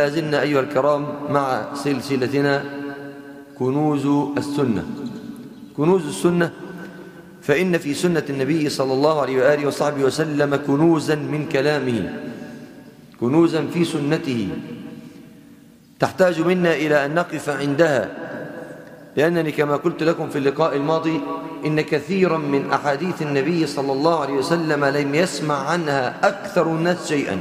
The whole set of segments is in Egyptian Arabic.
لا زلنا أيها الكرام مع سلسلتنا كنوز السنة كنوز السنة فإن في سنة النبي صلى الله عليه وآله وصحبه وسلم كنوزا من كلامه كنوزا في سنته تحتاج منا إلى أن نقف عندها لأنني كما قلت لكم في اللقاء الماضي إن كثيرا من أحاديث النبي صلى الله عليه وسلم لم يسمع عنها أكثر الناس شيئا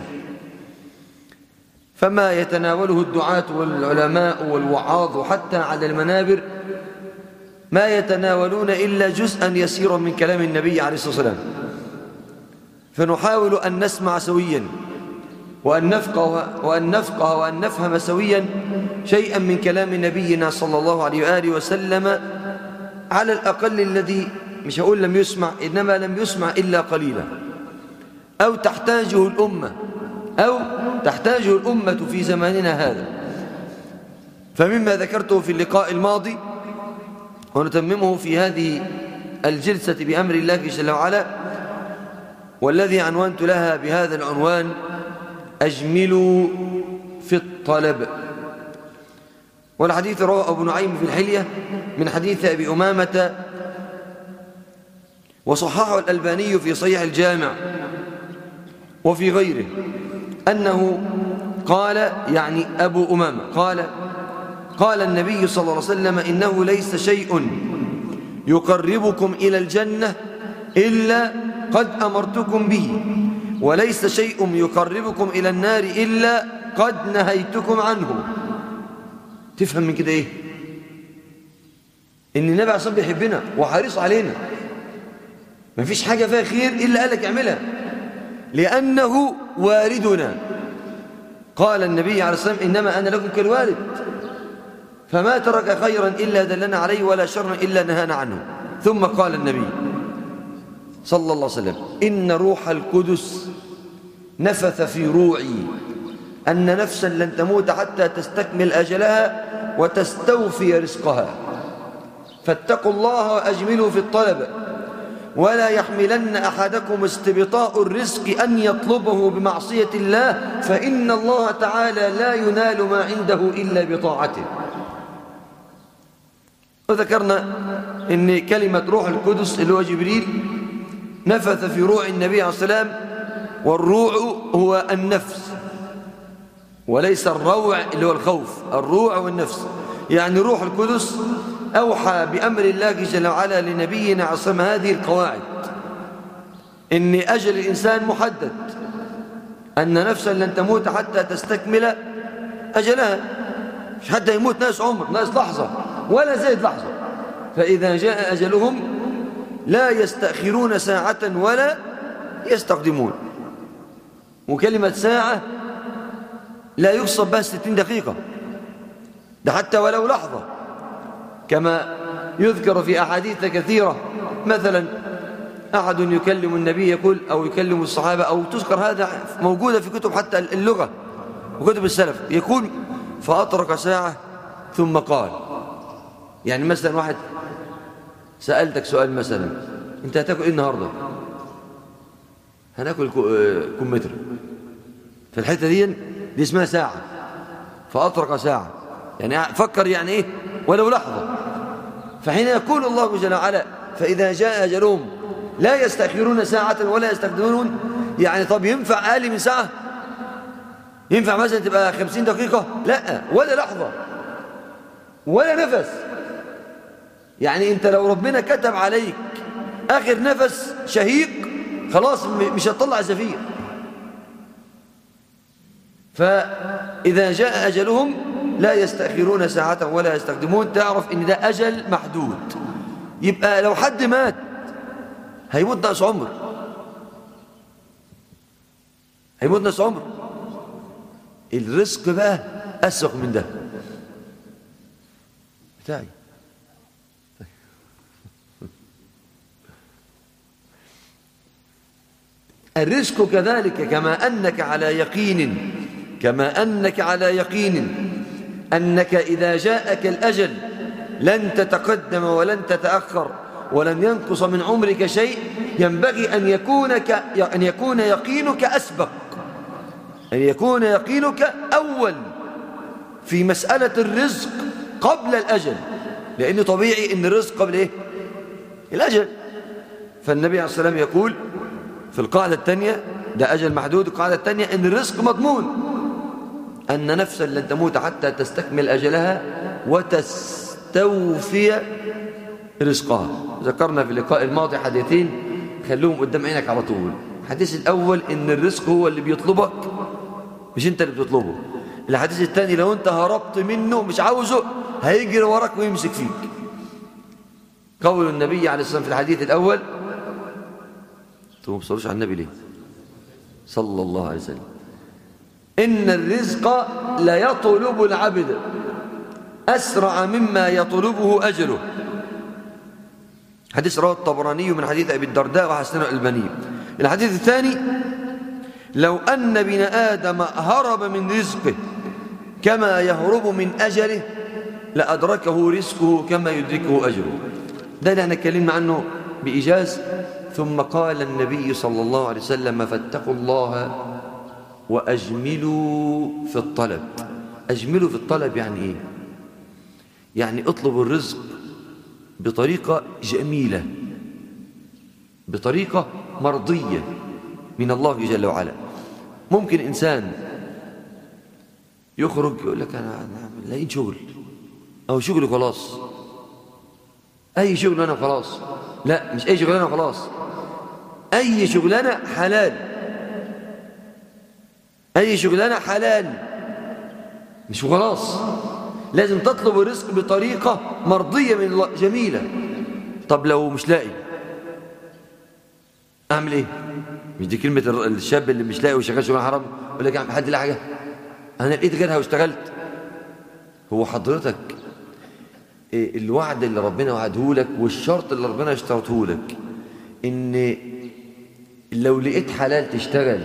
فما يتناوله الدعاة والعلماء والوعاظ حتى على المنابر ما يتناولون إلا جزءا يسيرا من كلام النبي عليه الصلاة والسلام فنحاول أن نسمع سويا وأن نفقه, وأن نفقه وأن نفهم سويا شيئا من كلام نبينا صلى الله عليه وآله وسلم على الأقل الذي مش هقول لم يسمع إنما لم يسمع إلا قليلا أو تحتاجه الأمة أو تحتاجه الأمة في زماننا هذا فمما ذكرته في اللقاء الماضي ونتممه في هذه الجلسة بأمر الله جل وعلا والذي عنوانت لها بهذا العنوان أجملوا في الطلب والحديث رواه أبو نعيم في الحلية من حديث أبي أمامة وصححه الألباني في صحيح الجامع وفي غيره أنه قال يعني أبو أمامة قال قال النبي صلى الله عليه وسلم إنه ليس شيء يقربكم إلى الجنة إلا قد أمرتكم به وليس شيء يقربكم إلى النار إلا قد نهيتكم عنه تفهم من كده إيه إن النبي عليه بيحبنا وحريص علينا ما فيش حاجة فيها خير إلا قالك اعملها لأنه والدنا قال النبي عليه الصلاة والسلام إنما أنا لكم كالوالد فما ترك خيرا إلا دلنا عليه ولا شرا إلا نهانا عنه ثم قال النبي صلى الله عليه وسلم إن روح القدس نفث في روعي أن نفسا لن تموت حتى تستكمل أجلها وتستوفي رزقها فاتقوا الله وأجملوا في الطلب ولا يحملن أحدكم استبطاء الرزق أن يطلبه بمعصية الله فإن الله تعالى لا ينال ما عنده إلا بطاعته وذكرنا أن كلمة روح القدس اللي هو جبريل نفث في روع النبي عليه السلام والروع هو النفس وليس الروع اللي هو الخوف الروع والنفس يعني روح القدس أوحى بأمر الله جل وعلا لنبينا عصم هذه القواعد إن أجل الإنسان محدد أن نفسا لن تموت حتى تستكمل أجلها مش حتى يموت ناس عمر ناس لحظة ولا زيد لحظة فإذا جاء أجلهم لا يستأخرون ساعة ولا يستقدمون وكلمة ساعة لا يقصد بها ستين دقيقة ده حتى ولو لحظة كما يذكر في أحاديث كثيرة مثلا أحد يكلم النبي يقول أو يكلم الصحابة أو تذكر هذا موجودة في كتب حتى اللغة وكتب السلف يقول فأطرق ساعة ثم قال يعني مثلا واحد سألتك سؤال مثلا انت هتاكل ايه النهاردة هناكل كمثرى في الحتة دي دي اسمها ساعة فأطرق ساعة يعني فكر يعني ايه ولو لحظة فحين يقول الله جل وعلا فإذا جاء أجلهم لا يستأخرون ساعة ولا يستخدمون يعني طب ينفع أقل من ساعة ينفع مثلا تبقى خمسين دقيقة لا ولا لحظة ولا نفس يعني انت لو ربنا كتب عليك آخر نفس شهيق خلاص مش هتطلع زفير فإذا جاء أجلهم لا يستأخرون ساعة ولا يستخدمون تعرف إن ده أجل محدود يبقى لو حد مات هيموت ناس عمر هيموت ناس عمر الرزق بقى أسوق من ده بتاعي الرزق كذلك كما أنك على يقين كما أنك على يقين أنك إذا جاءك الأجل لن تتقدم ولن تتأخر ولن ينقص من عمرك شيء ينبغي أن يكون, ك... أن يكون يقينك أسبق أن يكون يقينك أول في مسألة الرزق قبل الأجل لأن طبيعي أن الرزق قبل إيه؟ الأجل فالنبي عليه الصلاة والسلام يقول في القاعدة الثانية ده أجل محدود القاعدة الثانية أن الرزق مضمون أن نفسا لن تموت حتى تستكمل أجلها وتستوفي رزقها ذكرنا في اللقاء الماضي حديثين خلوهم قدام عينك على طول الحديث الأول إن الرزق هو اللي بيطلبك مش أنت اللي بتطلبه الحديث الثاني لو أنت هربت منه مش عاوزه هيجري وراك ويمسك فيك قول النبي عليه الصلاة والسلام في الحديث الأول انتوا ما بتصلوش على النبي ليه صلى الله عليه وسلم إن الرزق لا يطلب العبد أسرع مما يطلبه أجله حديث رواه الطبراني من حديث أبي الدرداء وحسن الألباني الحديث الثاني لو أن ابن آدم هرب من رزقه كما يهرب من أجله لأدركه رزقه كما يدركه أجله ده اللي احنا اتكلمنا عنه بإيجاز ثم قال النبي صلى الله عليه وسلم فاتقوا الله وأجملوا في الطلب أجملوا في الطلب يعني إيه؟ يعني اطلبوا الرزق بطريقة جميلة بطريقة مرضية من الله جل وعلا ممكن إنسان يخرج يقول لك أنا أنا لاقيين شغل أو شغل خلاص أي شغل أنا خلاص لا مش أي شغلانة خلاص أي شغلانة حلال أي شغلانة حلال مش خلاص لازم تطلب الرزق بطريقة مرضية من الله جميلة طب لو مش لاقي أعمل إيه مش دي كلمة الشاب اللي مش لاقي وشغال شغلانة حرام يقول لك حد لا حاجة أنا لقيت غيرها واشتغلت هو حضرتك إيه الوعد اللي ربنا وعده لك والشرط اللي ربنا اشترطه لك إن لو لقيت حلال تشتغل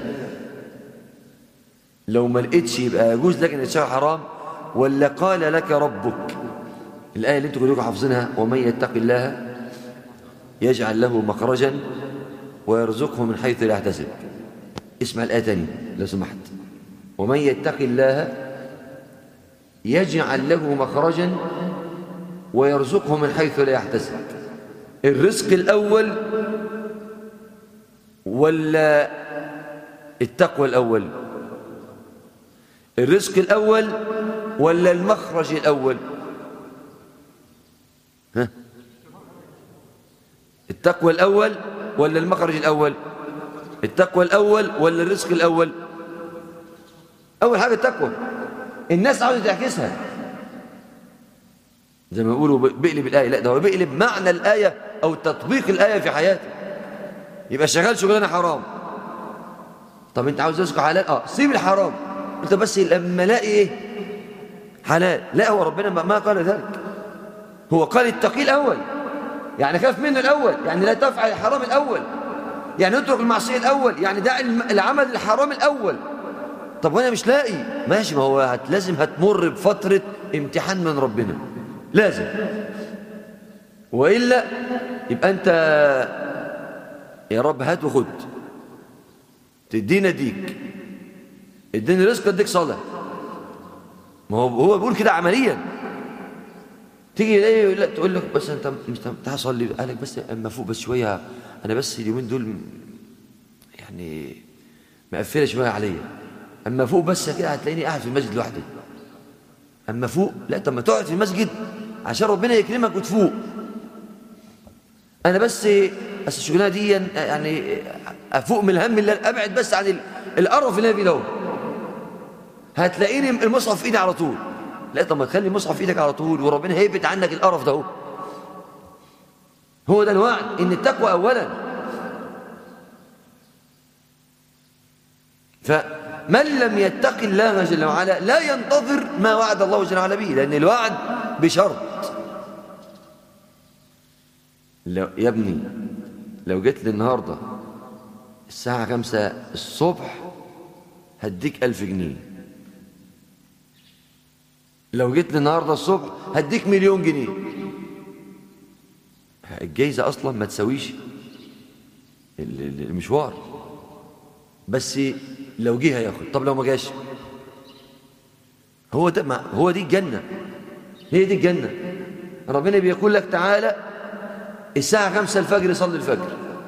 لو ما لقيتش يبقى يجوز لك ان تشتغل حرام ولا قال لك ربك الآية اللي انتم كلكم حافظينها ومن يتق الله يجعل له مخرجا ويرزقه من حيث لا يحتسب اسمع الآية تاني لو سمحت ومن يتق الله يجعل له مخرجا ويرزقه من حيث لا يحتسب الرزق الأول ولا التقوى الأول الرزق الأول ولا المخرج الأول ها التقوى الأول ولا المخرج الأول التقوى الأول ولا الرزق الأول أول حاجة التقوى الناس عاوزة تعكسها زي ما يقولوا بيقلب الآية لا ده هو بيقلب معنى الآية أو تطبيق الآية في حياته يبقى شغال شغلانة حرام طب انت عاوز رزق حلال اه سيب الحرام انت بس لما الاقي ايه حلال لا هو ربنا ما قال ذلك هو قال اتقي الاول يعني خاف منه الاول يعني لا تفعل الحرام الاول يعني اترك المعصيه الاول يعني دع العمل الحرام الاول طب وانا مش لاقي ماشي ما هو هت لازم هتمر بفتره امتحان من ربنا لازم والا يبقى انت يا رب هات وخد تدينا اديك اديني رزق اديك صلاه ما هو هو بيقول كده عمليا تيجي ايه لا تقول لك بس انت مش تعال صلي قال لك بس اما فوق بس شويه انا بس اليومين دول يعني مقفله شويه عليا اما فوق بس كده هتلاقيني قاعد في المسجد لوحدي اما فوق لا طب ما تقعد في المسجد عشان ربنا يكرمك وتفوق انا بس بس الشغلانه دي يعني افوق من الهم اللي ابعد بس عن القرف اللي انا فيه ده هتلاقيني المصحف في ايدي على طول لا طب ما تخلي المصحف في ايدك على طول وربنا هيبت عنك القرف ده هو ده الوعد ان التقوى اولا فمن لم يتق الله جل وعلا لا ينتظر ما وعد الله جل وعلا به لان الوعد بشرط لو يا ابني لو جيت لي النهارده الساعة خمسة الصبح هديك ألف جنيه لو جيت لي النهارده الصبح هديك مليون جنيه الجايزة أصلا ما تساويش المشوار بس لو جه هياخد طب لو ما جاش هو ده ما هو دي الجنة هي دي الجنة ربنا بيقول لك تعالى الساعة خمسة الفجر صلي الفجر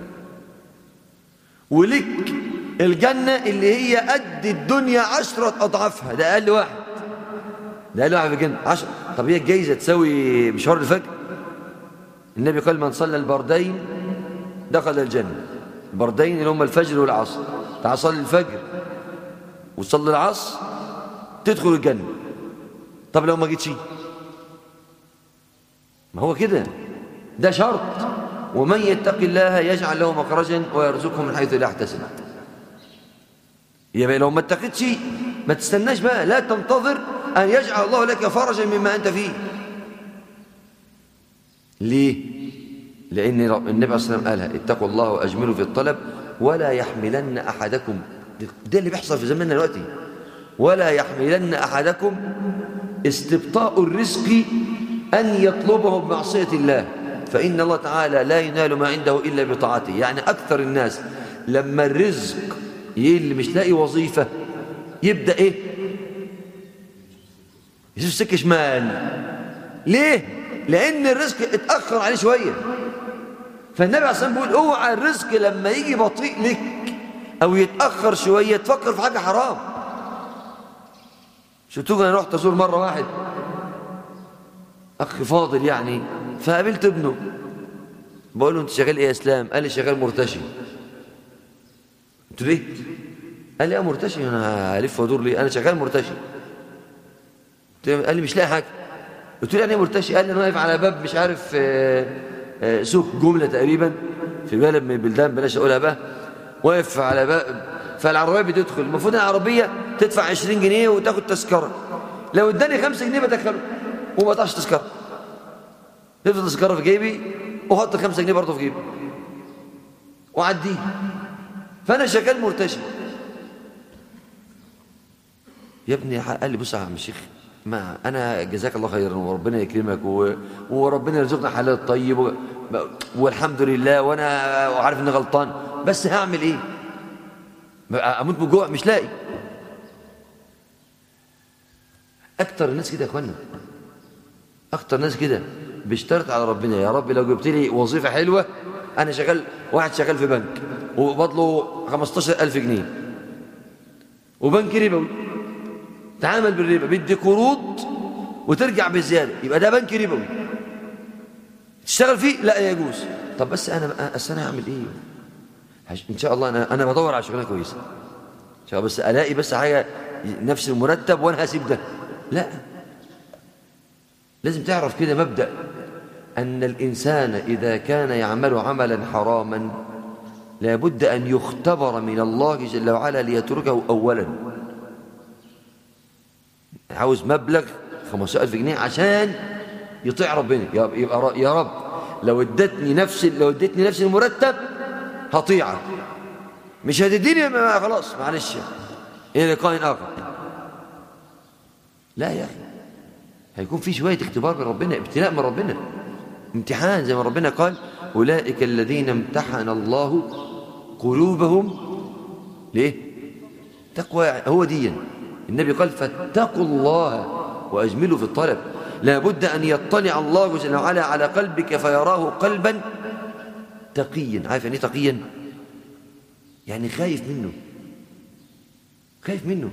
ولك الجنة اللي هي قد الدنيا عشرة أضعافها ده أقل واحد ده أقل واحد في الجنة عشرة طب هي الجايزة تساوي مشوار الفجر النبي قال من صلى البردين دخل الجنة البردين اللي هم الفجر والعصر تعال صلي الفجر وصلي العصر تدخل الجنة طب لو ما جيتش ما هو كده ده شرط ومن يتق الله يجعل له مخرجا ويرزقه من حيث لا يحتسب يبقى لو ما اتقيتش ما تستناش بقى لا تنتظر أن يجعل الله لك فرجا مما أنت فيه ليه؟ لأن النبي صلى الله عليه وسلم قالها اتقوا الله وأجملوا في الطلب ولا يحملن أحدكم ده اللي بيحصل في زماننا دلوقتي ولا يحملن أحدكم استبطاء الرزق أن يطلبه بمعصية الله فإن الله تعالى لا ينال ما عنده إلا بطاعته يعني أكثر الناس لما الرزق اللي مش لاقي وظيفة يبدأ إيه يشوف سكة شمال ليه لأن الرزق اتأخر عليه شوية فالنبي عليه الصلاة والسلام بيقول اوعى الرزق لما يجي بطيء لك أو يتأخر شوية تفكر في حاجة حرام شفتوك أنا رحت أزور مرة واحد أخ فاضل يعني فقابلت ابنه بقول له أنت شغال إيه يا إسلام قال لي شغال مرتشي قلت له ليه قال لي اه مرتشي أنا هلف وأدور ليه أنا شغال مرتشي قال لي مش لاقي حاجة قلت له يعني ايه مرتشي قال لي أنا واقف على باب مش عارف آه، آه، سوق جملة تقريبا في بلد من البلدان بلاش أقولها بقى واقف على باب فالعربية بتدخل المفروض العربية تدفع 20 جنيه وتاخد تذكرة لو اداني 5 جنيه بدخله وما قطعش تذكرة يفضل تذكرة في جيبي وحط 5 جنيه برضه في جيبي وعديه فأنا شغال مرتشي يا ابني قال لي بص يا عم الشيخ ما انا جزاك الله خيرا وربنا يكرمك و... وربنا يرزقنا حلال طيب و... والحمد لله وانا عارف اني غلطان بس هعمل ايه اموت من جوع مش لاقي اكتر الناس كده يا اخوانا اكتر ناس كده بيشترط على ربنا يا رب لو جبت لي وظيفه حلوه انا شغال واحد شغال في بنك وبطله 15000 جنيه وبنك ربوي تعامل بالربا بدي قروض وترجع بزياده يبقى ده بنك ربوي تشتغل فيه لا يجوز طب بس انا أس انا هعمل ايه ان شاء الله انا انا بدور على شغلانه كويسه ان شاء الله بس الاقي بس حاجه نفس المرتب وانا هسيب ده لا لازم تعرف كده مبدا ان الانسان اذا كان يعمل عملا حراما لابد ان يختبر من الله جل وعلا ليتركه اولا عاوز مبلغ 15000 جنيه عشان يطيع ربنا يبقى يا رب لو ادتني نفس لو ادتني نفس المرتب هطيعك مش هتديني ما خلاص معلش الى لقاء اخر لا يا اخي هيكون في شويه اختبار من ربنا ابتلاء من ربنا امتحان زي ما ربنا قال اولئك الذين امتحن الله قلوبهم ليه تقوى هو ديا النبي قال فاتقوا الله وأجملوا في الطلب لا بد أن يطلع الله جل وعلا على قلبك فيراه قلبا تقيا عارف يعني تقيا يعني خايف منه خايف منه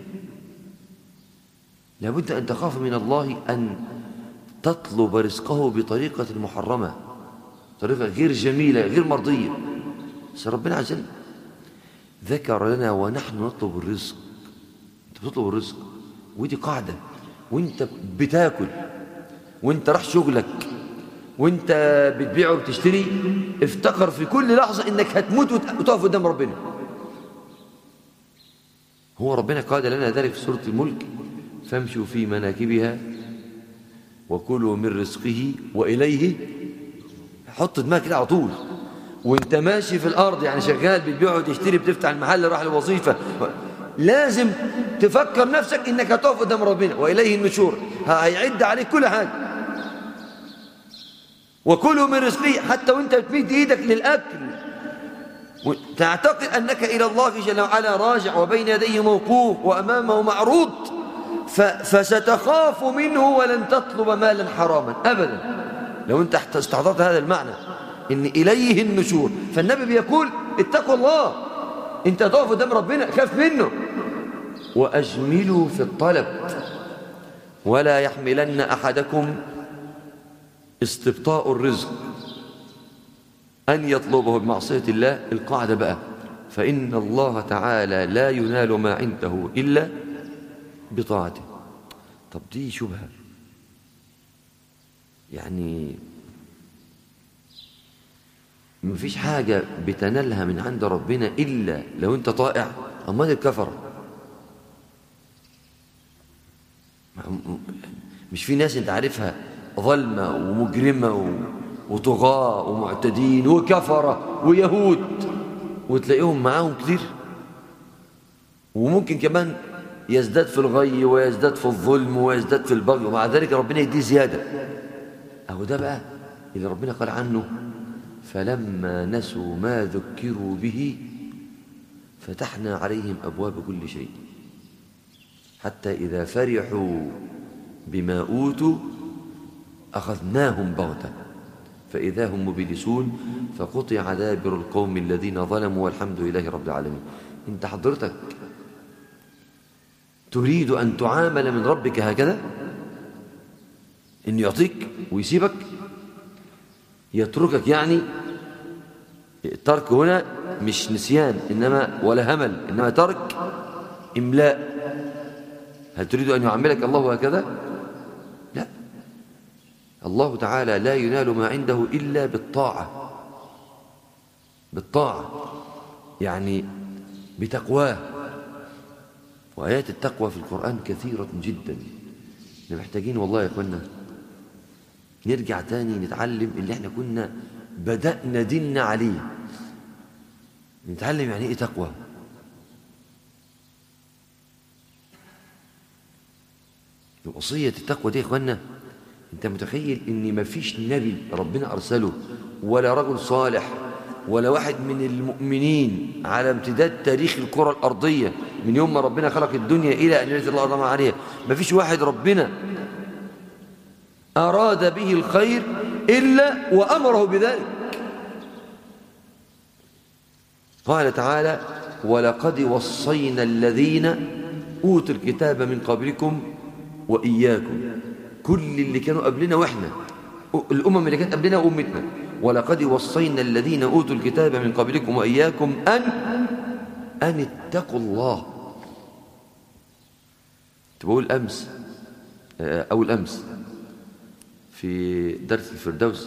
لا بد أن تخاف من الله أن تطلب رزقه بطريقة محرمة طريقة غير جميلة غير مرضية بس ربنا عز وجل ذكر لنا ونحن نطلب الرزق انت بتطلب الرزق ودي قاعدة وانت بتاكل وانت راح شغلك وانت بتبيع وبتشتري افتكر في كل لحظة انك هتموت وتقف قدام ربنا هو ربنا قال لنا ذلك في سورة الملك فامشوا في مناكبها وكلوا من رزقه وإليه حط دماغك كده على طول وانت ماشي في الأرض يعني شغال بتبيع وتشتري بتفتح المحل راح لوظيفة لازم تفكر نفسك انك هتقف قدام ربنا واليه النشور هيعد عليك كل حاجه وكلوا من رزقه حتى وانت بتمد ايدك للاكل تعتقد انك الى الله جل وعلا راجع وبين يديه موقوف وامامه معروض فستخاف منه ولن تطلب مالا حراما أبدا لو أنت استحضرت هذا المعنى إن إليه النشور فالنبي بيقول اتقوا الله أنت تقف قدام ربنا خاف منه وأجملوا في الطلب ولا يحملن أحدكم استبطاء الرزق أن يطلبه بمعصية الله القاعدة بقى فإن الله تعالى لا ينال ما عنده إلا بطاعته طب دي شبهة يعني مفيش حاجة بتنالها من عند ربنا إلا لو أنت طائع أمال الكفر مش في ناس أنت عارفها ظلمة ومجرمة وطغاة ومعتدين وكفرة ويهود وتلاقيهم معاهم كتير وممكن كمان يزداد في الغي ويزداد في الظلم ويزداد في البغي ومع ذلك ربنا يديه زيادة أهو ده بقى اللي ربنا قال عنه فلما نسوا ما ذكروا به فتحنا عليهم أبواب كل شيء حتى إذا فرحوا بما أوتوا أخذناهم بغتة فإذا هم مبلسون فقطع دابر القوم الذين ظلموا والحمد لله رب العالمين انت حضرتك تريد أن تعامل من ربك هكذا إن يعطيك ويسيبك يتركك يعني الترك هنا مش نسيان إنما ولا همل إنما ترك إملاء هل تريد أن يعاملك الله هكذا لا الله تعالى لا ينال ما عنده إلا بالطاعة بالطاعة يعني بتقواه وآيات التقوى في القرآن كثيرة جدا احنا محتاجين والله يا اخوانا نرجع تاني نتعلم اللي احنا كنا بدأنا ديننا عليه نتعلم يعني ايه تقوى وصية التقوى دي يا اخوانا انت متخيل ان مفيش نبي ربنا ارسله ولا رجل صالح ولا واحد من المؤمنين على امتداد تاريخ الكرة الأرضية من يوم ما ربنا خلق الدنيا إلى أن ينزل الله أضام عليها ما فيش واحد ربنا أراد به الخير إلا وأمره بذلك قال تعالى ولقد وصينا الذين أوتوا الكتاب من قبلكم وإياكم كل اللي كانوا قبلنا وإحنا الأمم اللي كانت قبلنا وأمتنا ولقد وصينا الذين أوتوا الكتاب من قبلكم وإياكم أن أن اتقوا الله تقول أمس أو الأمس في درس الفردوس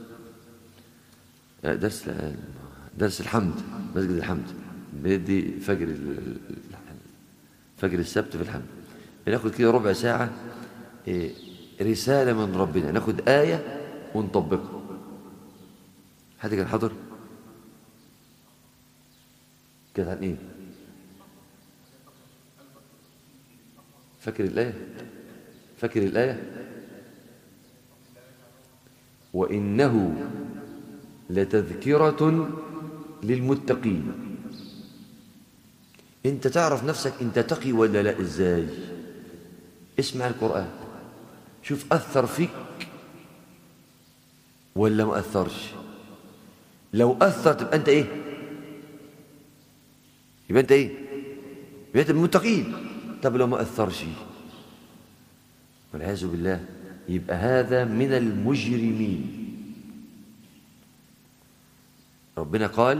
درس درس الحمد مسجد الحمد بدي فجر فجر السبت في الحمد بناخد كده ربع ساعة رسالة من ربنا ناخد آية ونطبقها حد كان حاضر كانت عن ايه فاكر الآية فاكر الآية وإنه لتذكرة للمتقين انت تعرف نفسك انت تقي ولا لا ازاي اسمع القرآن شوف أثر فيك ولا ما أثرش لو أثر تبقى أنت إيه يبقى أنت إيه يبقى أنت من المتقين طب لو ما أثرش والعياذ بالله يبقى هذا من المجرمين ربنا قال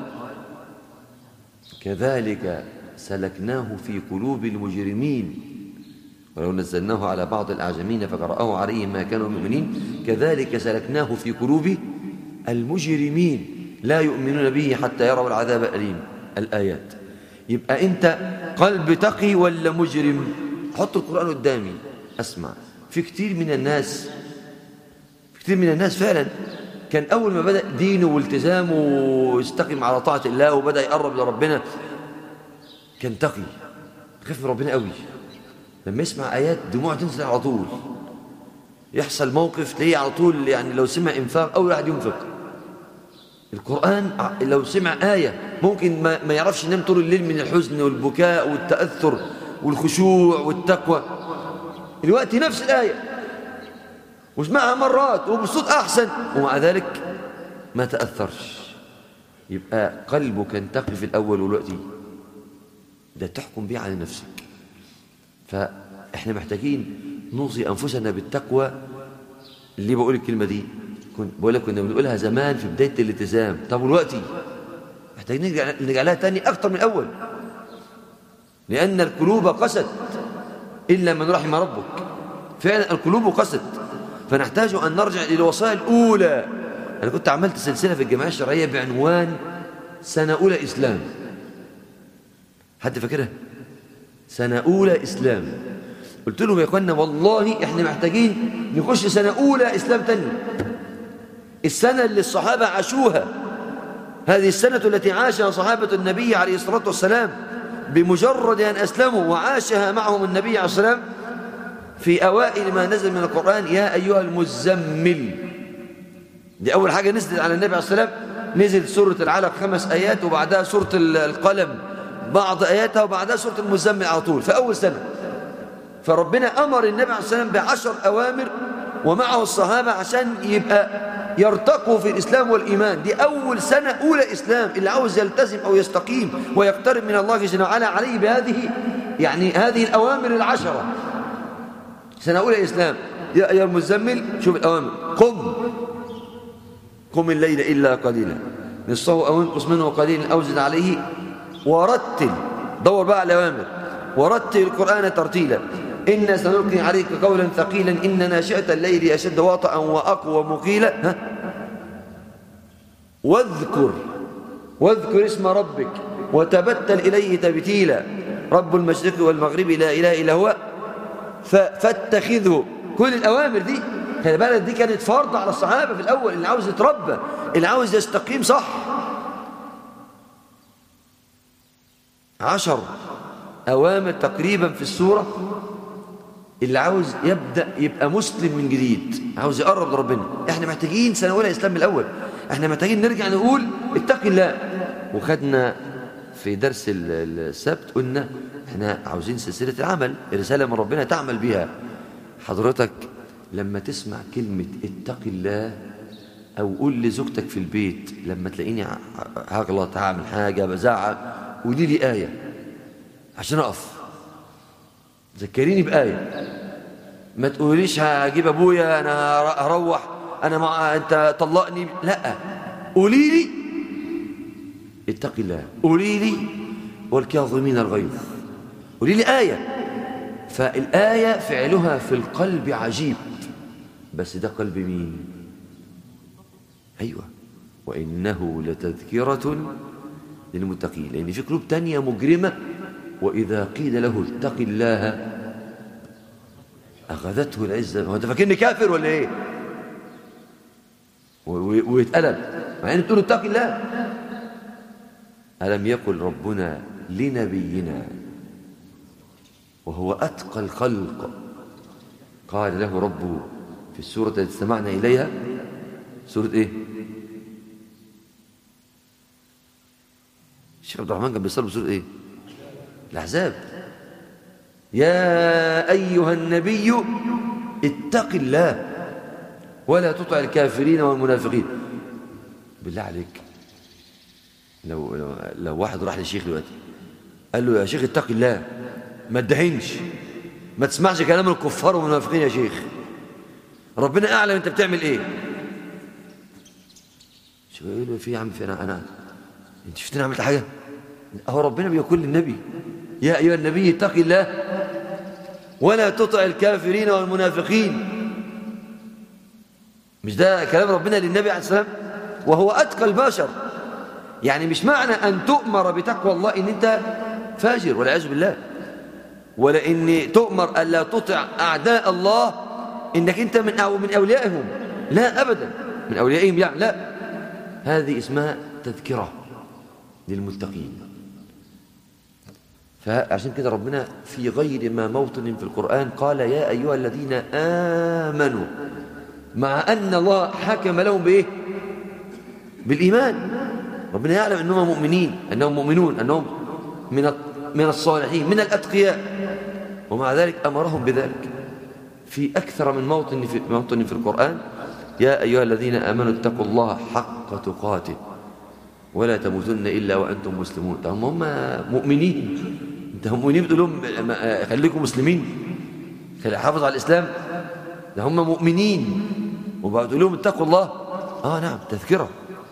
كذلك سلكناه في قلوب المجرمين ولو نزلناه على بعض الأعجمين فقرأه عليهم ما كانوا مؤمنين كذلك سلكناه في قلوب المجرمين لا يؤمنون به حتى يروا العذاب الأليم الآيات يبقى أنت قلب تقي ولا مجرم حط القرآن قدامي أسمع في كتير من الناس في كتير من الناس فعلا كان أول ما بدأ دينه والتزامه ويستقيم على طاعة الله وبدأ يقرب لربنا كان تقي خاف من ربنا قوي لما يسمع آيات دموع تنزل على طول يحصل موقف تلاقيه على طول يعني لو سمع إنفاق أول واحد ينفق القرآن لو سمع آية ممكن ما, ما يعرفش ينام طول الليل من الحزن والبكاء والتأثر والخشوع والتقوى الوقت نفس الآية واسمعها مرات وبصوت أحسن ومع ذلك ما تأثرش يبقى قلبك انتقي في الأول والوقت ده تحكم بيه على نفسك فإحنا محتاجين نوصي أنفسنا بالتقوى ليه بقول الكلمة دي كنت بقول لك كنا بنقولها زمان في بداية الالتزام طب والوقت محتاجين نرجع, نرجع لها تاني أكتر من الأول لأن القلوب قست إلا من رحم ربك فعلا القلوب قست فنحتاج أن نرجع إلى الوصايا الأولى أنا كنت عملت سلسلة في الجمعية الشرعية بعنوان سنة أولى إسلام حد فاكرها سنة أولى إسلام قلت لهم يا اخوانا والله احنا محتاجين نخش سنة أولى إسلام تاني السنة اللي الصحابة عاشوها هذه السنة التي عاشها صحابة النبي عليه الصلاة والسلام بمجرد أن أسلموا وعاشها معهم النبي عليه الصلاة والسلام في أوائل ما نزل من القرآن يا أيها المزمل دي أول حاجة نزلت على النبي عليه الصلاة والسلام نزل سورة العلق خمس آيات وبعدها سورة القلم بعض آياتها وبعدها سورة المزمل على طول في أول سنة فربنا أمر النبي عليه الصلاة والسلام بعشر أوامر ومعه الصحابة عشان يبقى يرتقوا في الإسلام والإيمان دي أول سنة أولى إسلام اللي عاوز يلتزم أو يستقيم ويقترب من الله جل وعلا عليه بهذه يعني هذه الأوامر العشرة سنة أولى إسلام يا أيها المزمل شوف الأوامر قم قم الليل إلا قليلا نصفه أو انقص منه قليلا أو زد عليه ورتل دور بقى على الأوامر ورتل القرآن ترتيلا إنا سنلقي عليك قولا ثقيلا إن ناشئة الليل أشد وطئا وأقوى مقيلا ها؟ واذكر واذكر اسم ربك وتبتل إليه تبتيلا رب المشرق والمغرب لا إله إلا هو فاتخذه كل الأوامر دي خلي بالك دي كانت فرض على الصحابة في الأول اللي عاوز يتربى اللي عاوز يستقيم صح عشر أوامر تقريبا في السورة اللي عاوز يبدأ يبقى مسلم من جديد عاوز يقرب لربنا احنا محتاجين سنة أولى إسلام من الأول احنا محتاجين نرجع نقول اتق الله وخدنا في درس السبت قلنا احنا عاوزين سلسلة العمل رسالة من ربنا تعمل بها حضرتك لما تسمع كلمة اتق الله أو قول لزوجتك في البيت لما تلاقيني هغلط هعمل حاجة بزعق قولي لي آية عشان أقف ذكريني بآية ما تقوليش هجيب أبويا أنا هروح أنا مع أنت طلقني لا قولي لي اتق الله قولي لي والكاظمين الغيظ قولي لي آية فالآية فعلها في القلب عجيب بس ده قلب مين أيوة وإنه لتذكرة للمتقين لأن في قلوب تانية مجرمة وإذا قيل له اتق الله أخذته العزة هو أنت فاكرني كافر ولا إيه ويتقلب مع أن تقول اتق الله ألم يقل ربنا لنبينا وهو أتقى الخلق قال له ربه في السورة التي استمعنا إليها سورة إيه الشيخ عبد الرحمن كان بيصلي بسورة إيه الأحزاب يا أيها النبي اتق الله ولا تطع الكافرين والمنافقين بالله عليك لو, لو, لو واحد راح للشيخ دلوقتي قال له يا شيخ اتق الله ما تدهنش ما تسمعش كلام الكفار والمنافقين يا شيخ ربنا اعلم انت بتعمل ايه شو يقول له في يا عم في انا انا انت شفتني عملت حاجه اهو ربنا بيقول للنبي يا ايها النبي اتق الله ولا تطع الكافرين والمنافقين مش ده كلام ربنا للنبي عليه السلام وهو اتقى البشر يعني مش معنى ان تؤمر بتقوى الله ان انت فاجر والعياذ بالله ولا ان تؤمر الا تطع اعداء الله انك انت من أو من اوليائهم لا ابدا من اوليائهم يعني لا هذه اسمها تذكره للمتقين فعشان كده ربنا في غير ما موطن في القرآن قال يا أيها الذين آمنوا مع أن الله حكم لهم بإيه بالإيمان ربنا يعلم أنهم مؤمنين أنهم مؤمنون أنهم من من الصالحين من الأتقياء ومع ذلك أمرهم بذلك في أكثر من موطن في, موطن في القرآن يا أيها الذين آمنوا اتقوا الله حق تقاته ولا تموتن إلا وأنتم مسلمون هم هم مؤمنين انت هم مؤمنين بتقول لهم خليكم مسلمين خلي حافظ على الإسلام ده هم مؤمنين وبقول لهم اتقوا الله آه نعم تذكرة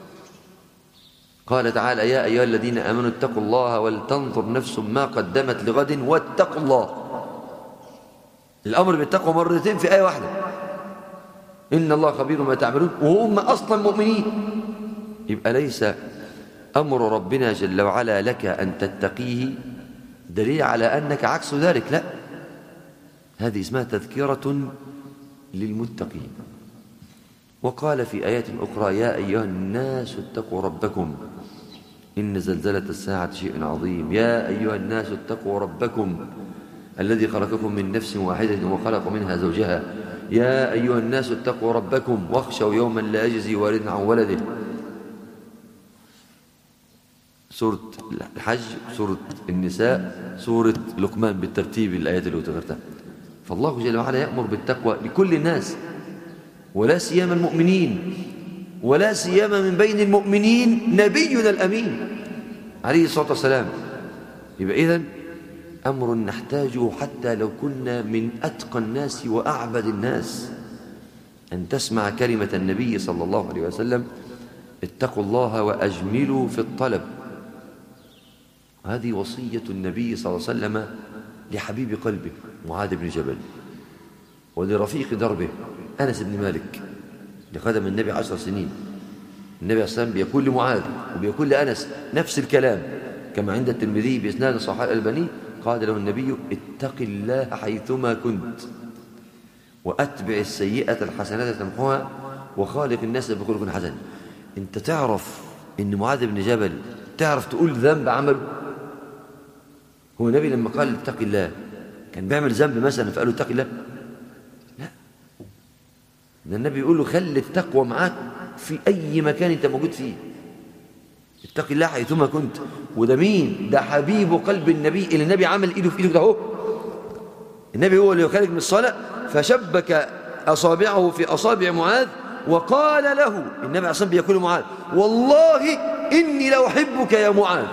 قال تعالى يا أيها الذين آمنوا اتقوا الله ولتنظر نفس ما قدمت لغد واتقوا الله الأمر بالتقوى مرتين في آية واحدة إن الله خبير ما تعملون وهم أصلا مؤمنين يبقى ليس أمر ربنا جل وعلا لك أن تتقيه دليل على أنك عكس ذلك لا هذه اسمها تذكرة للمتقين وقال في آيات أخرى يا أيها الناس اتقوا ربكم إن زلزلة الساعة شيء عظيم يا أيها الناس اتقوا ربكم الذي خلقكم من نفس واحدة وخلق منها زوجها يا أيها الناس اتقوا ربكم واخشوا يوما لا يجزي والد عن ولده سورة الحج سورة النساء سورة لقمان بالترتيب الآيات اللي ذكرتها فالله جل وعلا يأمر بالتقوى لكل الناس ولا سيما المؤمنين ولا سيما من بين المؤمنين نبينا الأمين عليه الصلاة والسلام يبقى إذن أمر نحتاجه حتى لو كنا من أتقى الناس وأعبد الناس أن تسمع كلمة النبي صلى الله عليه وسلم اتقوا الله وأجملوا في الطلب هذه وصية النبي صلى الله عليه وسلم لحبيب قلبه معاذ بن جبل ولرفيق دربه أنس بن مالك لخدم النبي عشر سنين النبي عليه الصلاة والسلام بيقول لمعاذ وبيقول لأنس نفس الكلام كما عند الترمذي بإسناد صحيح الألباني قال له النبي اتق الله حيثما كنت وأتبع السيئة الحسنات تمحوها وخالق الناس بخلق حسن انت تعرف ان معاذ بن جبل تعرف تقول ذنب عمله هو النبي لما قال اتق الله كان بيعمل ذنب مثلا فقال له اتق الله لا ده النبي يقول له خلي التقوى معاك في أي مكان أنت موجود فيه اتق الله حيثما كنت وده مين ده حبيب قلب النبي اللي النبي عمل ايده في ايده ده اهو النبي هو اللي خارج من الصلاه فشبك اصابعه في اصابع معاذ وقال له النبي عليه بيقول معاذ والله اني لاحبك يا معاذ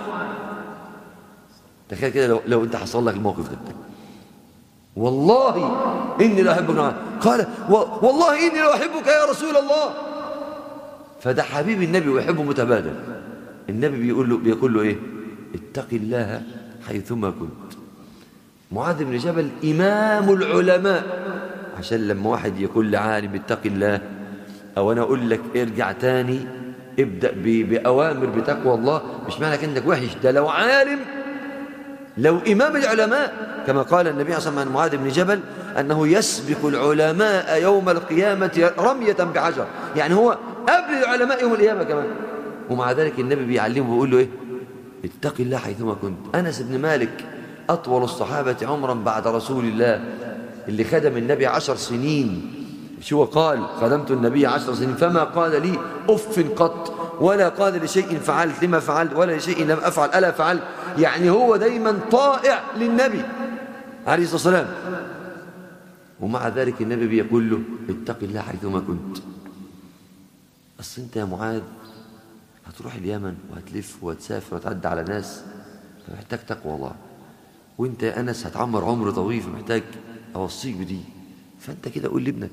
تخيل كده لو, لو انت حصل لك الموقف ده والله اني لاحبك معاذ قال والله اني لاحبك يا رسول الله فده حبيب النبي ويحبه متبادل النبي بيقول له بيقول له ايه اتق الله حيثما كنت معاذ بن جبل امام العلماء عشان لما واحد يقول لعالم اتق الله او انا اقول لك ارجع تاني ابدا باوامر بتقوى الله مش معنى انك وحش ده لو عالم لو امام العلماء كما قال النبي صلى الله عليه وسلم عن معاذ بن جبل انه يسبق العلماء يوم القيامه رميه بحجر يعني هو قبل العلماء يوم القيامه كمان ومع ذلك النبي بيعلمه ويقول له ايه اتق الله حيثما كنت انس بن مالك اطول الصحابه عمرا بعد رسول الله اللي خدم النبي عشر سنين شو قال خدمت النبي عشر سنين فما قال لي اف قط ولا قال لشيء فعلت لما فعلت ولا لشيء لم افعل الا فعلت يعني هو دايما طائع للنبي عليه الصلاه والسلام ومع ذلك النبي بيقول له اتق الله حيثما كنت اصل انت يا معاذ هتروح اليمن وهتلف وهتسافر وهتعدي على ناس فمحتاج تقوى الله وانت يا انس هتعمر عمر طويل فمحتاج اوصيك بدي فانت كده قول لابنك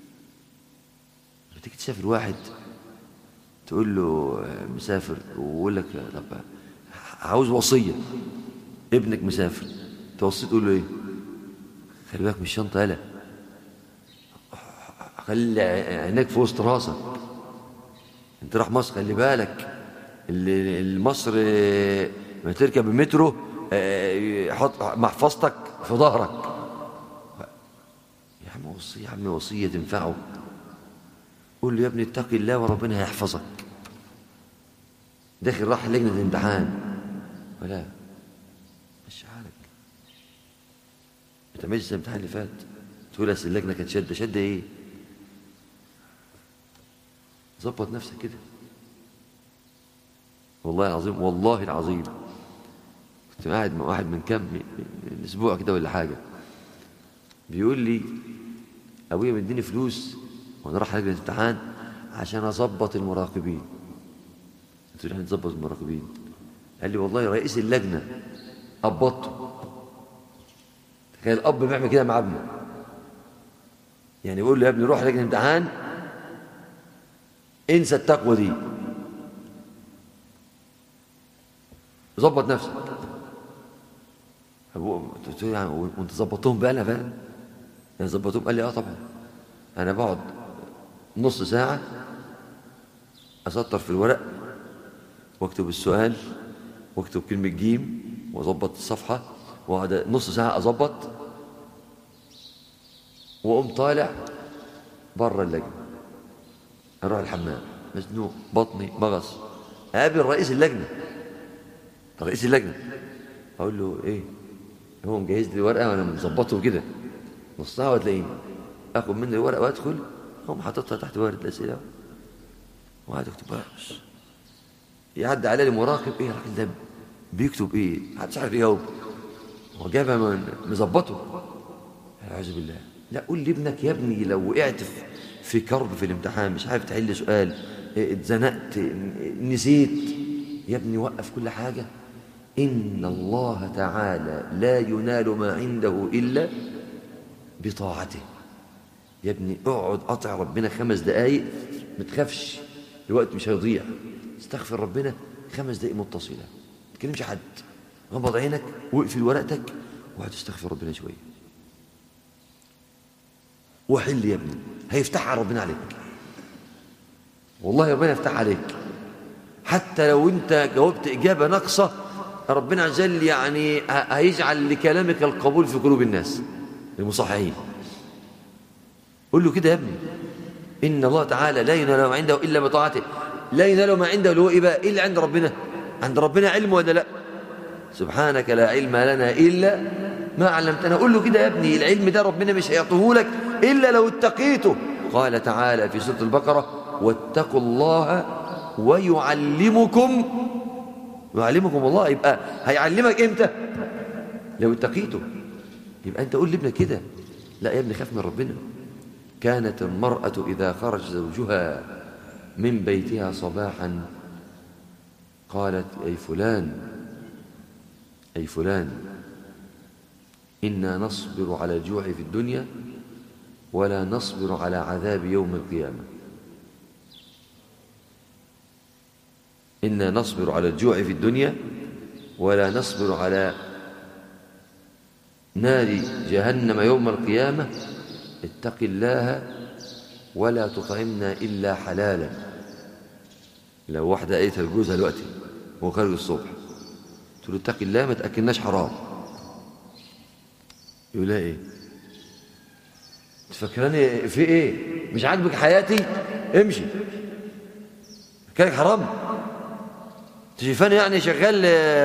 بتيجي تسافر واحد تقول له مسافر ويقول لك طب عاوز وصيه ابنك مسافر توصيه تقول له ايه خلي بالك من الشنطه يالا خلي عينيك في وسط راسك انت راح مصر خلي بالك مصر لما تركب المترو حط محفظتك في ظهرك يا عم وصية يا عم وصية تنفعه قول له يا ابني اتق الله وربنا هيحفظك داخل راح لجنة الامتحان ولا مش حالك ما تعملش الامتحان اللي فات تقول اصل اللجنة كانت شدة شدة ايه ظبط نفسك كده والله العظيم والله العظيم كنت قاعد مع واحد من كام من اسبوع كده ولا حاجه بيقول لي ابويا مديني فلوس وانا رايح لجنه امتحان عشان اظبط المراقبين قلت له نظبط المراقبين قال لي والله رئيس اللجنه قبضته تخيل الاب بيعمل كده مع ابنه يعني يقول له يا ابني روح لجنه امتحان انسى التقوى دي ظبط نفسك ابوه قلت له يعني وانت ظبطتهم بقى انا فعلا يعني ظبطتهم قال لي اه طبعا انا بقعد نص ساعه اسطر في الورق واكتب السؤال واكتب كلمه جيم واظبط الصفحه واقعد نص ساعه اظبط واقوم طالع بره اللجنه اروح الحمام مزنوق بطني مغص اقابل رئيس اللجنه رئيس اللجنه اقول له ايه هو مجهز لي الورقه وانا مظبطه كده نص ساعه وتلاقيني اخد منه الورقه وادخل اقوم حاططها تحت ورقه الاسئله وقعد اكتب بس يعدي علي مراقب ايه الراجل ده بيكتب ايه محدش عارف ايه هو هو جابها من مظبطه اعوذ بالله لا قول لابنك يا ابني لو وقعت في في كرب في الامتحان مش عارف تحل سؤال اتزنقت نسيت يا ابني وقف كل حاجه ان الله تعالى لا ينال ما عنده الا بطاعته يا ابني اقعد قطع ربنا خمس دقايق ما تخافش الوقت مش هيضيع استغفر ربنا خمس دقايق متصله ما تكلمش حد غمض عينك واقفل ورقتك واقعد تستغفر ربنا شويه وحل يا ابني هيفتحها ربنا عليك والله ربنا يفتح عليك حتى لو انت جاوبت اجابه ناقصه ربنا عز وجل يعني هيجعل لكلامك القبول في قلوب الناس المصححين قول له كده يا ابني ان الله تعالى لا ينال ما عنده الا بطاعته لا ينال ما عنده اللي هو ايه بقى ايه اللي عند ربنا عند ربنا علم ولا لا سبحانك لا علم لنا الا ما علمتنا قول له كده يا ابني العلم ده ربنا مش هيعطيه لك الا لو اتقيته قال تعالى في سوره البقره واتقوا الله ويعلمكم يعلمكم الله يبقى هيعلمك امتى لو اتقيته يبقى انت قول لابنك كده لا يا ابني خاف من ربنا كانت المرأة إذا خرج زوجها من بيتها صباحا قالت أي فلان أي فلان إنا نصبر على الجوع في الدنيا ولا نصبر على عذاب يوم القيامة إنا نصبر على الجوع في الدنيا ولا نصبر على نار جهنم يوم القيامة اتق الله ولا تطعمنا إلا حلالا لو واحدة قالتها لجوزها دلوقتي وهو خارج الصبح تقول له اتق الله ما تأكلناش حرام يقول لها ايه تفكراني في ايه مش عاجبك حياتي امشي كانك حرام شايفاني يعني شغال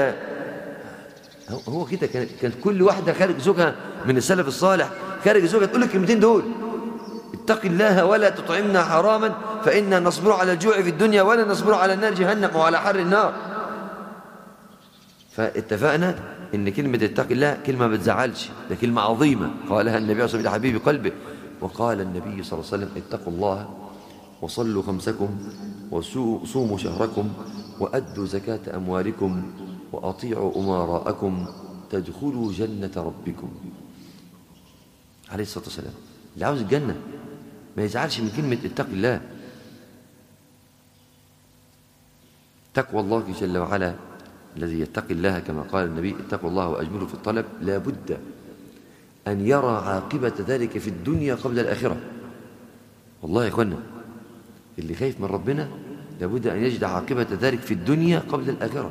هو كده كانت كانت كل واحده خارج زوجها من السلف الصالح خارج زوجها تقول الكلمتين دول اتق الله ولا تطعمنا حراما فإنا نصبر على الجوع في الدنيا ولا نصبر على نار جهنم وعلى حر النار فاتفقنا ان كلمة اتق الله كلمة ما بتزعلش ده كلمة عظيمة قالها النبي صلى الله عليه وسلم حبيب قلبه وقال النبي صلى الله عليه وسلم اتقوا الله وصلوا خمسكم وصوموا شهركم وأدوا زكاة أموالكم وأطيعوا أمراءكم تدخلوا جنة ربكم عليه الصلاة والسلام اللي عاوز الجنة ما يزعلش من كلمة اتق الله تقوى الله جل وعلا الذي يتقي الله كما قال النبي اتقوا الله وأجملوا في الطلب لا بد أن يرى عاقبة ذلك في الدنيا قبل الآخرة والله يا إخوانا اللي خايف من ربنا لابد أن يجد عاقبة ذلك في الدنيا قبل الآخرة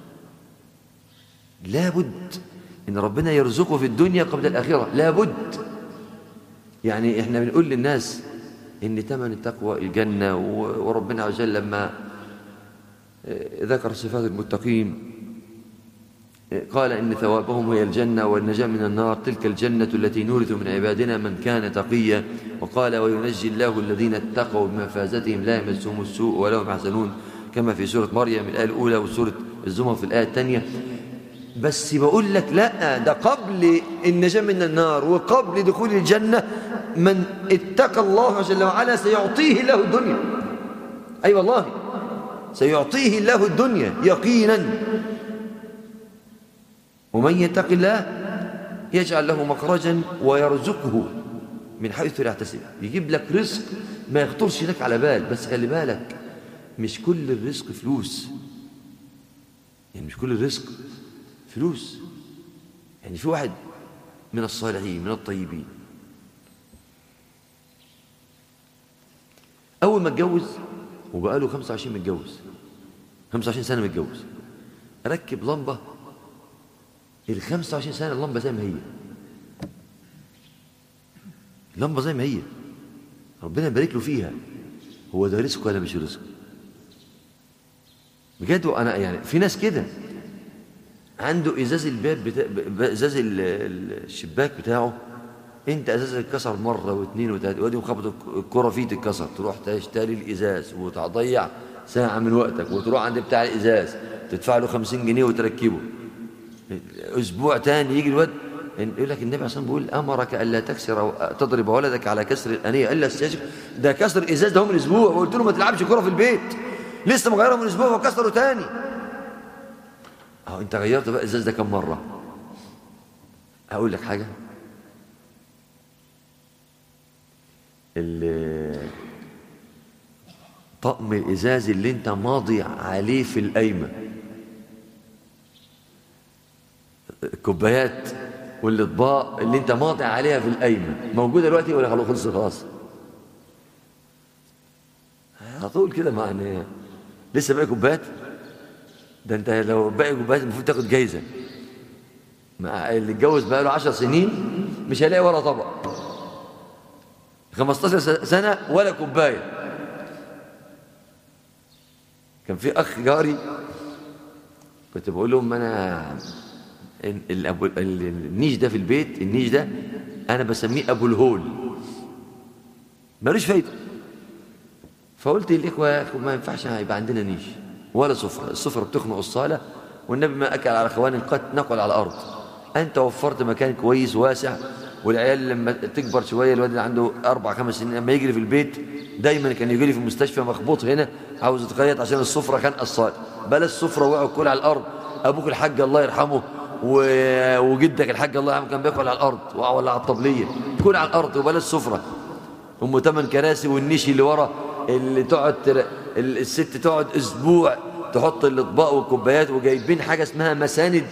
لابد إن ربنا يرزقه في الدنيا قبل الآخرة لابد يعني إحنا بنقول للناس إن ثمن التقوى الجنة وربنا عز وجل لما ذكر صفات المتقين قال إن ثوابهم هي الجنة والنجاة من النار تلك الجنة التي نورث من عبادنا من كان تقيا وقال وينجي الله الذين اتقوا بمفازتهم لا يمسهم السوء ولا هم يحزنون كما في سورة مريم الآية الأولى وسورة الزمر في الآية الثانية بس بقول لك لا ده قبل النجاة من النار وقبل دخول الجنة من اتقى الله جل وعلا سيعطيه الله الدنيا أي أيوة والله سيعطيه الله الدنيا يقينا ومن يتق الله يجعل له مخرجا ويرزقه من حيث لا يحتسب يجيب لك رزق ما يخطرش لك على بال بس خلي بالك مش كل الرزق فلوس يعني مش كل الرزق فلوس يعني في واحد من الصالحين من الطيبين أول ما اتجوز وبقى له 25 متجوز 25 سنة متجوز ركب لمبة ال 25 سنة اللمبة زي ما هي اللمبة زي ما هي ربنا يبارك له فيها هو ده رزق ولا مش رزق بجد انا يعني في ناس كده عنده ازاز الباب بتاع ازاز الشباك بتاعه انت ازازك اتكسر مره واثنين وثلاثه وادي مخبط الكره فيه تتكسر تروح تشتري الازاز وتضيع ساعه من وقتك وتروح عند بتاع الازاز تدفع له 50 جنيه وتركبه اسبوع تاني يجي الواد يقول لك النبي عليه الصلاه بيقول امرك الا تكسر تضرب ولدك على كسر الانيه الا استشرك ده كسر ازاز ده هو من اسبوع وقلت له ما تلعبش كره في البيت لسه مغيره من اسبوع وكسره تاني اهو انت غيرت بقى الازاز ده كم مره اقول لك حاجه طقم الازاز اللي انت ماضي عليه في القايمه الكوبايات والاطباق اللي انت ماضي عليها في القايمه موجوده دلوقتي ولا خلاص خلص خلاص على طول كده معنى لسه باقي كوبايات ده انت لو باقي كوبايات المفروض تاخد جايزه مع اللي اتجوز بقى له 10 سنين مش هيلاقي ولا طبق 15 سنه ولا كوبايه كان في اخ جاري كنت بقول لهم انا النيش ده في البيت النيش ده انا بسميه ابو الهول ملوش فايده فقلت للاخوه ما ينفعش يبقى عندنا نيش ولا سفره السفره بتخنق الصاله والنبي ما اكل على خوان قد نقل على الارض انت وفرت مكان كويس واسع والعيال لما تكبر شويه الواد اللي عنده اربع خمس سنين لما يجري في البيت دايما كان يجي لي في المستشفى مخبوط هنا عاوز يتخيط عشان السفره كان الصاله بلا السفره وقعوا كل على الارض ابوك الحاج الله يرحمه وجدك الحاج الله يرحمه كان بياكل على الارض ولا على الطبليه كل على الارض وبلا السفره ام ثمان كراسي والنيش اللي ورا اللي تقعد تر... الست تقعد اسبوع تحط الاطباق والكوبايات وجايبين حاجه اسمها مساند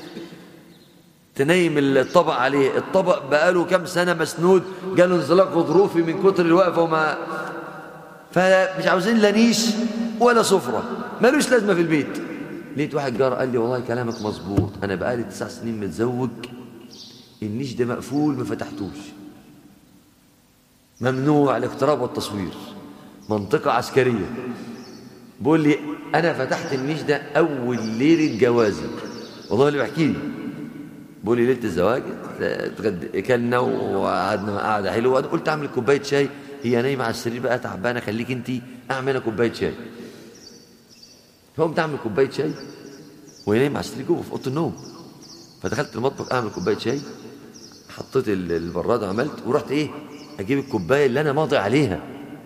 تنيم الطبق عليه الطبق بقاله كام سنه مسنود جاله انزلاق غضروفي من كتر الوقفه وما فمش عاوزين لا نيش ولا سفره ملوش لازمه في البيت لقيت واحد جار قال لي والله كلامك مظبوط انا بقالي تسع سنين متزوج النيش ده مقفول ما فتحتوش ممنوع الاقتراب والتصوير منطقة عسكرية بقول لي أنا فتحت النيش ده أول ليلة جوازي والله اللي بحكي لي بقول لي ليلة الزواج كلنا وقعدنا قعدة حلوة قلت أعمل كوباية شاي هي نايمة على السرير بقى تعبانة خليك أنت أعمل أنا كوباية شاي فقمت أعمل كوباية شاي وهي نايمة على السرير جوه في أوضة النوم فدخلت المطبخ أعمل كوباية شاي حطيت البراد عملت ورحت إيه أجيب الكوباية اللي أنا ماضي عليها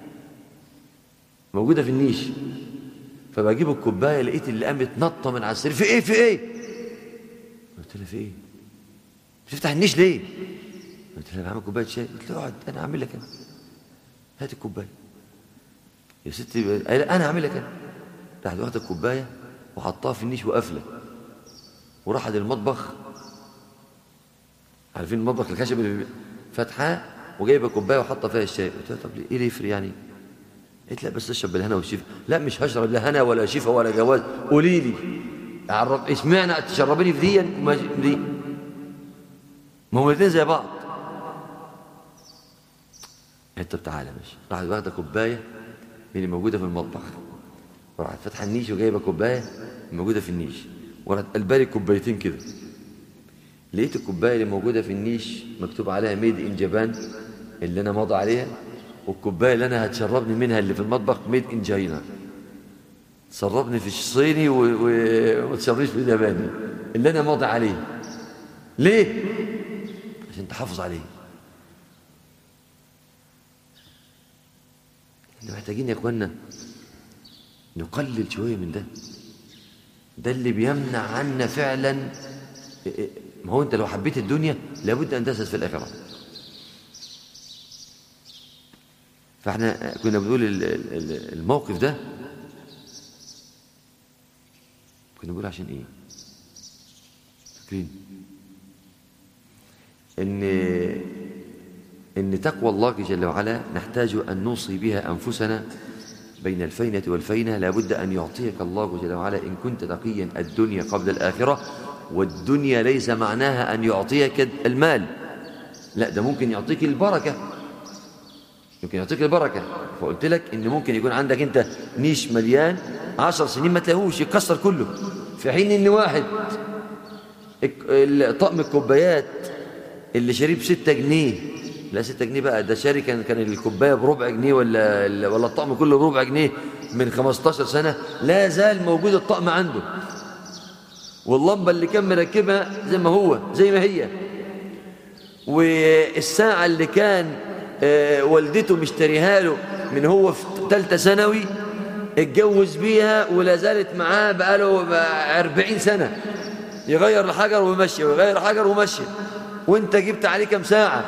موجودة في النيش فبجيب الكوباية لقيت اللي قامت نطة من على السرير في ايه في ايه قلت لها في ايه بتفتح النيش ليه قلت لها بعمل كوباية شاي قلت لها اقعد انا اعمل لك انا هات الكوباية يا ستي انا اعمل لك انا راحت واخده الكوباية وحطها في النيش وقافله وراحت المطبخ عارفين المطبخ الخشب اللي فاتحاه وجايبه كوبايه وحاطه فيها الشاي قلت لها طب ايه اللي يفرق يعني قلت لا بس اشرب بالهنا والشفا لا مش هشرب لا هنا ولا شفا ولا جواز قولي لي عرف اشمعنى تشربيني في دي وما دي ما هم الاثنين زي بعض انت تعالى ماشي راحت واخده كوبايه من اللي موجوده في المطبخ وراحت فاتحه النيش وجايبه كوبايه موجوده في النيش وراحت قلبالي كوبايتين كده لقيت الكوبايه اللي موجوده في النيش مكتوب عليها ميد ان جابان اللي انا ماضي عليها والكوبايه اللي انا هتشربني منها اللي في المطبخ ميد ان جاينا تشربني في الصيني وما تشربنيش في الياباني اللي انا ماضي عليه ليه عشان تحافظ عليه احنا محتاجين يا اخوانا نقلل شويه من ده ده اللي بيمنع عنا فعلا ما هو انت لو حبيت الدنيا لابد ان تسعد في الاخره فاحنا كنا بنقول ال- ال- ال- الموقف ده كنا بنقول عشان ايه فاكرين ان ان تقوى الله جل وعلا نحتاج ان نوصي بها انفسنا بين الفينة والفينة لابد أن يعطيك الله جل وعلا إن كنت تقيا الدنيا قبل الآخرة والدنيا ليس معناها أن يعطيك المال لا ده ممكن يعطيك البركة يمكن يعطيك البركة فقلت لك إن ممكن يكون عندك أنت نيش مليان عشر سنين ما تلاقوش يتكسر كله في حين إن واحد الك- ال- طقم الكوبايات اللي شاريه بستة جنيه لا ستة جنيه بقى ده شاري كان كان الكوباية بربع جنيه ولا ولا الطقم كله بربع جنيه من 15 سنة لا زال موجود الطقم عنده واللمبة اللي كان مركبها زي ما هو زي ما هي والساعة اللي كان آه، والدته مشتريها له من هو في ثالثة ثانوي اتجوز بيها ولا زالت معاه بقاله بقى 40 سنة يغير الحجر ويمشي ويغير الحجر ويمشي وانت جبت عليه كام ساعة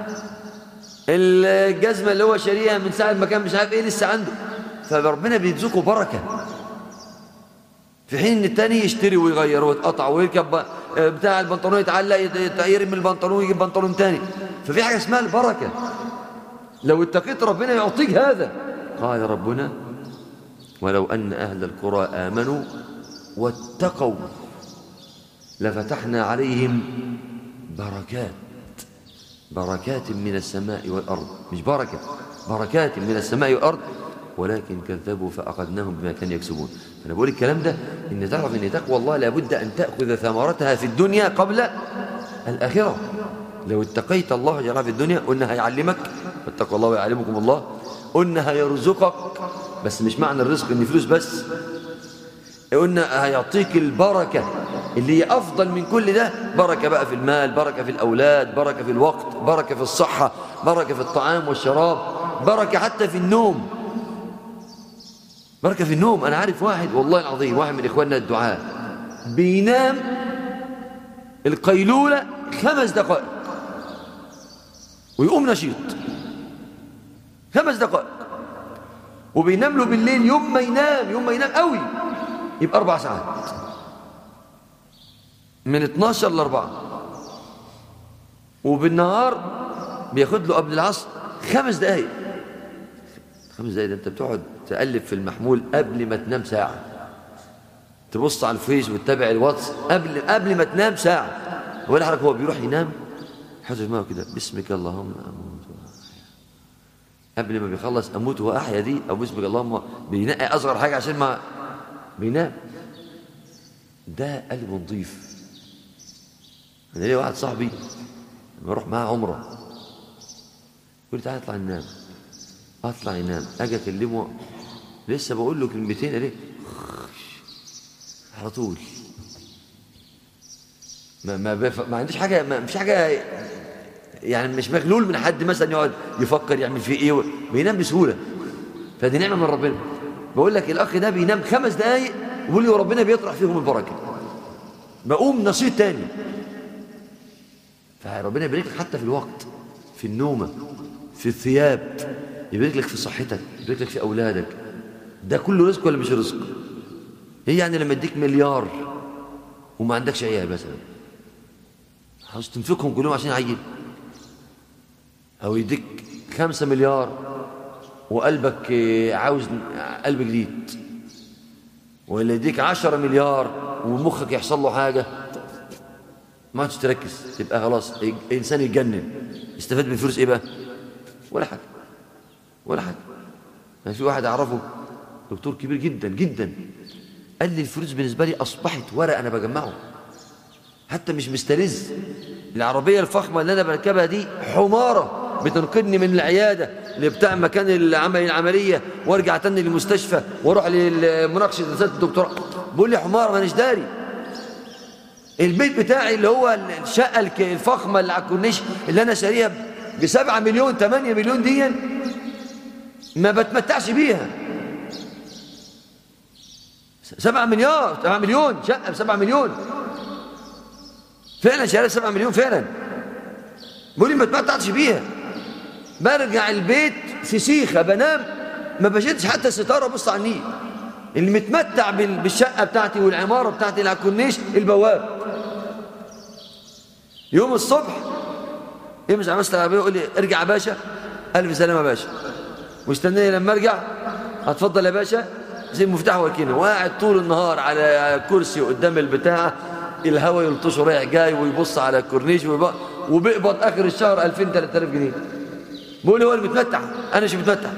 الجزمة اللي هو شاريها من ساعة ما كان مش عارف ايه لسه عنده فربنا بيرزقه بركة في حين ان التاني يشتري ويغير ويتقطع ويركب ب- بتاع البنطلون يتعلق يت- يت- يرمي البنطلون ويجيب بنطلون تاني ففي حاجة اسمها البركة لو اتقيت ربنا يعطيك هذا قال ربنا ولو أن أهل القرى آمنوا واتقوا لفتحنا عليهم بركات بركات من السماء والأرض مش بركة بركات من السماء والأرض ولكن كذبوا فأخذناهم بما كانوا يكسبون فأنا بقول الكلام ده إن تعرف إن تقوى الله لابد أن تأخذ ثمرتها في الدنيا قبل الآخرة لو اتقيت الله جل وعلا في الدنيا قلنا هيعلمك واتقوا الله ويعلمكم الله قلنا هيرزقك بس مش معنى الرزق إن فلوس بس قلنا هيعطيك البركة اللي هي أفضل من كل ده بركة بقى في المال بركة في الأولاد بركة في الوقت بركة في الصحة بركة في الطعام والشراب بركة حتى في النوم بركة في النوم أنا عارف واحد والله العظيم واحد من إخواننا الدعاء بينام القيلولة خمس دقائق ويقوم نشيط خمس دقائق وبينام له بالليل يوم ما ينام يوم ما ينام قوي يبقى أربع ساعات من 12 ل 4 وبالنهار بياخد له قبل العصر خمس دقايق خمس دقايق ده انت بتقعد تقلب في المحمول قبل ما تنام ساعة تبص على الفيس وتتابع الواتس قبل قبل ما تنام ساعة ولا حركة هو بيروح ينام حاطط في دماغه كده باسمك اللهم اموت وأحيا. قبل ما بيخلص اموت واحيا دي او باسمك اللهم بينقي اصغر حاجة عشان ما بينام ده قلب نظيف انا ليا واحد صاحبي لما اروح معاه عمره يقول لي تعالى اطلع ننام اطلع ينام اجي اكلمه لسه بقول له كلمتين عليه على طول ما ما, بف... ما عنديش حاجه ما مش حاجه يعني مش مغلول من حد مثلا يقعد يفكر يعمل فيه ايه و... بينام بسهوله فدي نعمه من ربنا بقول لك الاخ ده بينام خمس دقايق ويقول لي وربنا بيطرح فيهم البركه بقوم نشيط تاني فربنا يبارك لك حتى في الوقت في النومه في الثياب يبارك لك في صحتك يبارك لك في اولادك ده كله رزق ولا مش رزق ايه يعني لما يديك مليار وما عندكش عيال مثلا عاوز تنفقهم كلهم عشان عيل او يديك خمسة مليار وقلبك آه، عاوز قلب جديد ولا يديك عشرة مليار ومخك يحصل له حاجة ما عادش تركز تبقى خلاص إنسان يتجنن يستفاد من الفلوس إيه بقى ولا حاجة ولا حاجة يعني في واحد أعرفه دكتور كبير جدا جدا قال لي الفلوس بالنسبة لي أصبحت ورق أنا بجمعه حتى مش مستلذ العربية الفخمة اللي أنا بركبها دي حمارة بتنقلني من العيادة لبتاع مكان العمل العملية وارجع تاني للمستشفى واروح لمناقشة رسالة الدكتوراه بيقول لي حمار مانيش داري البيت بتاعي اللي هو الشقة الك- الفخمة اللي على الكورنيش اللي أنا شاريها بسبعة مليون ثمانية مليون دي ما بتمتعش بيها سبعة مليار سبعة مليون شقة بسبعة مليون فعلا شارع سبعة مليون فعلا بقول لي ما بتمتعش بيها برجع البيت في سيخة بنام ما بشدش حتى ستارة بص على النيل اللي متمتع بالشقة بتاعتي والعمارة بتاعتي اللي على الكورنيش البواب يوم الصبح يمشي على مسلم العربية يقول لي ارجع يا باشا ألف سلامة يا باشا واستناني لما ارجع اتفضل يا باشا زي المفتاح وكينه وقاعد طول النهار على كرسي قدام البتاع الهوا يلطشه رايح جاي ويبص على الكورنيش وبيقبض اخر الشهر 2000 3000 جنيه بيقول لي هو اللي متمتع انا مش متمتع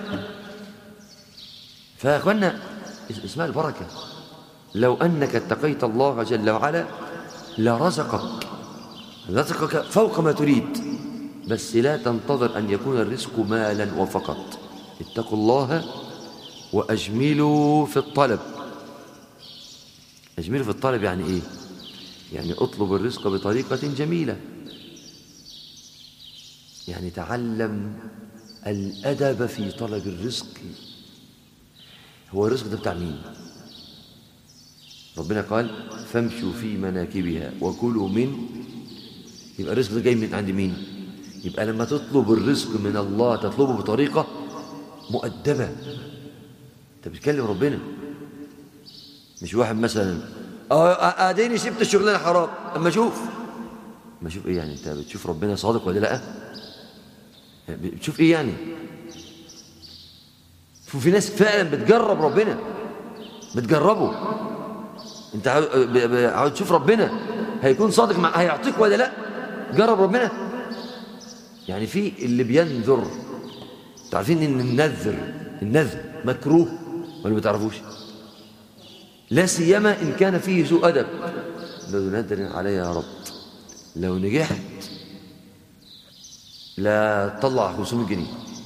فيا اخوانا اسمها البركه لو انك اتقيت الله جل وعلا لرزقك رزقك فوق ما تريد بس لا تنتظر ان يكون الرزق مالا وفقط اتقوا الله وأجملوا في الطلب أجملوا في الطلب يعني إيه؟ يعني اطلب الرزق بطريقة جميلة يعني تعلم الأدب في طلب الرزق هو الرزق ده بتاع مين؟ ربنا قال فامشوا في مناكبها وكلوا من يبقى الرزق ده جاي من عند مين؟ يبقى لما تطلب الرزق من الله تطلبه بطريقة مؤدبة انت بتكلم ربنا مش واحد مثلا اه اديني سبت الشغلانه حرام اما اشوف اما اشوف ايه يعني انت بتشوف ربنا صادق ولا لا بتشوف ايه يعني في ناس فعلا بتجرب ربنا بتجربه انت عاوز تشوف ربنا هيكون صادق مع هيعطيك ولا لا جرب ربنا يعني في اللي بينذر تعرفين ان النذر النذر مكروه ولا ما تعرفوش لا سيما إن كان فيه سوء أدب لو ندر علي يا رب لو نجحت لا تطلع 500 جنيه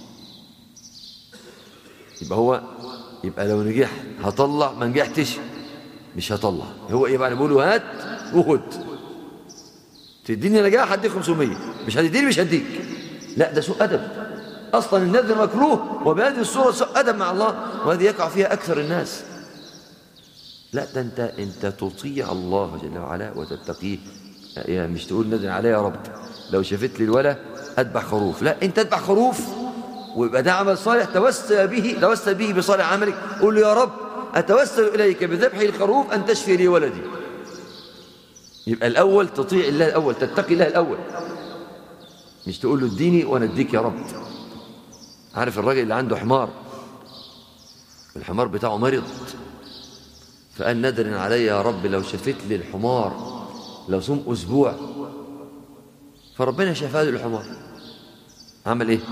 يبقى هو يبقى لو نجحت هطلع ما نجحتش مش هطلع هو ايه بقى بقول له هات وخد تديني نجاح هديك 500 مش هتديني مش هديك لا ده سوء ادب أصلا النذر مكروه وبهذه الصورة سوء أدب مع الله وهذه يقع فيها أكثر الناس لا ده أنت, أنت تطيع الله جل وعلا وتتقيه يعني مش تقول نذر عليه يا رب لو شفت لي الولا أذبح خروف لا أنت أذبح خروف ويبقى ده عمل صالح توسل به توسل به بصالح عملك قول له يا رب أتوسل إليك بذبح الخروف أن تشفي لي ولدي يبقى الأول تطيع الله الأول تتقي الله الأول مش تقول له اديني وأنا اديك يا رب عارف الراجل اللي عنده حمار الحمار بتاعه مرض فقال ندر علي يا رب لو شفت لي الحمار لو صوم أسبوع فربنا شفاه له الحمار عمل ايه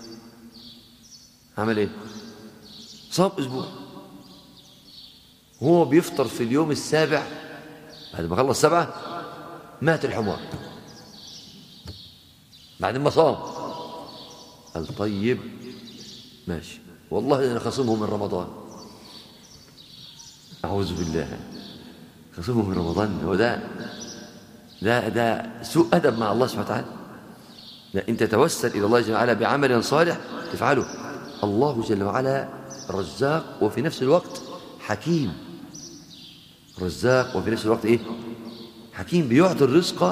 عمل ايه صام أسبوع وهو بيفطر في اليوم السابع بعد ما خلص سبعة مات الحمار بعد ما صام قال طيب ماشي والله أنا خصمه من رمضان أعوذ بالله خصمه من رمضان هو ده ده ده سوء أدب مع الله سبحانه وتعالى لا أنت توسل إلى الله جل وعلا بعمل صالح تفعله الله جل وعلا رزاق وفي نفس الوقت حكيم رزاق وفي نفس الوقت إيه حكيم بيعطي الرزق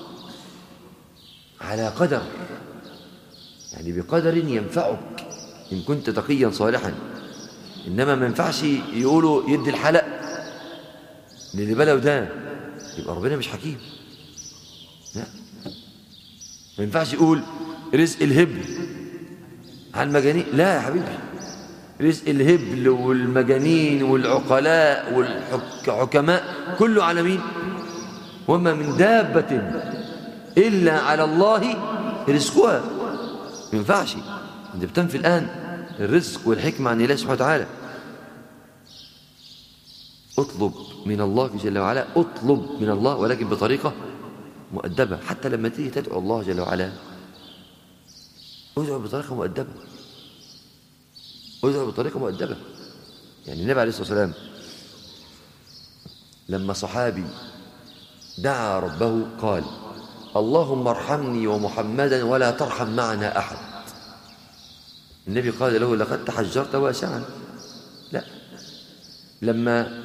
على قدر يعني بقدر ينفعك إن كنت تقيا صالحا إنما ما ينفعش يقولوا يدي الحلق للي بلا ودان يبقى ربنا مش حكيم لا ما ينفعش يقول رزق الهبل على المجانين لا يا حبيبي رزق الهبل والمجانين والعقلاء والحكماء كله على مين وما من دابة إلا على الله رزقها ما ينفعش انت بتنفي الآن الرزق والحكمة عن الله سبحانه وتعالى اطلب من الله جل وعلا اطلب من الله ولكن بطريقة مؤدبة حتى لما تيجي تدعو الله جل وعلا ادعو بطريقة مؤدبة ادعو بطريقة مؤدبة يعني النبي عليه الصلاة والسلام لما صحابي دعا ربه قال اللهم ارحمني ومحمدا ولا ترحم معنا أحد النبي قال له لقد تحجرت واسعا لا لما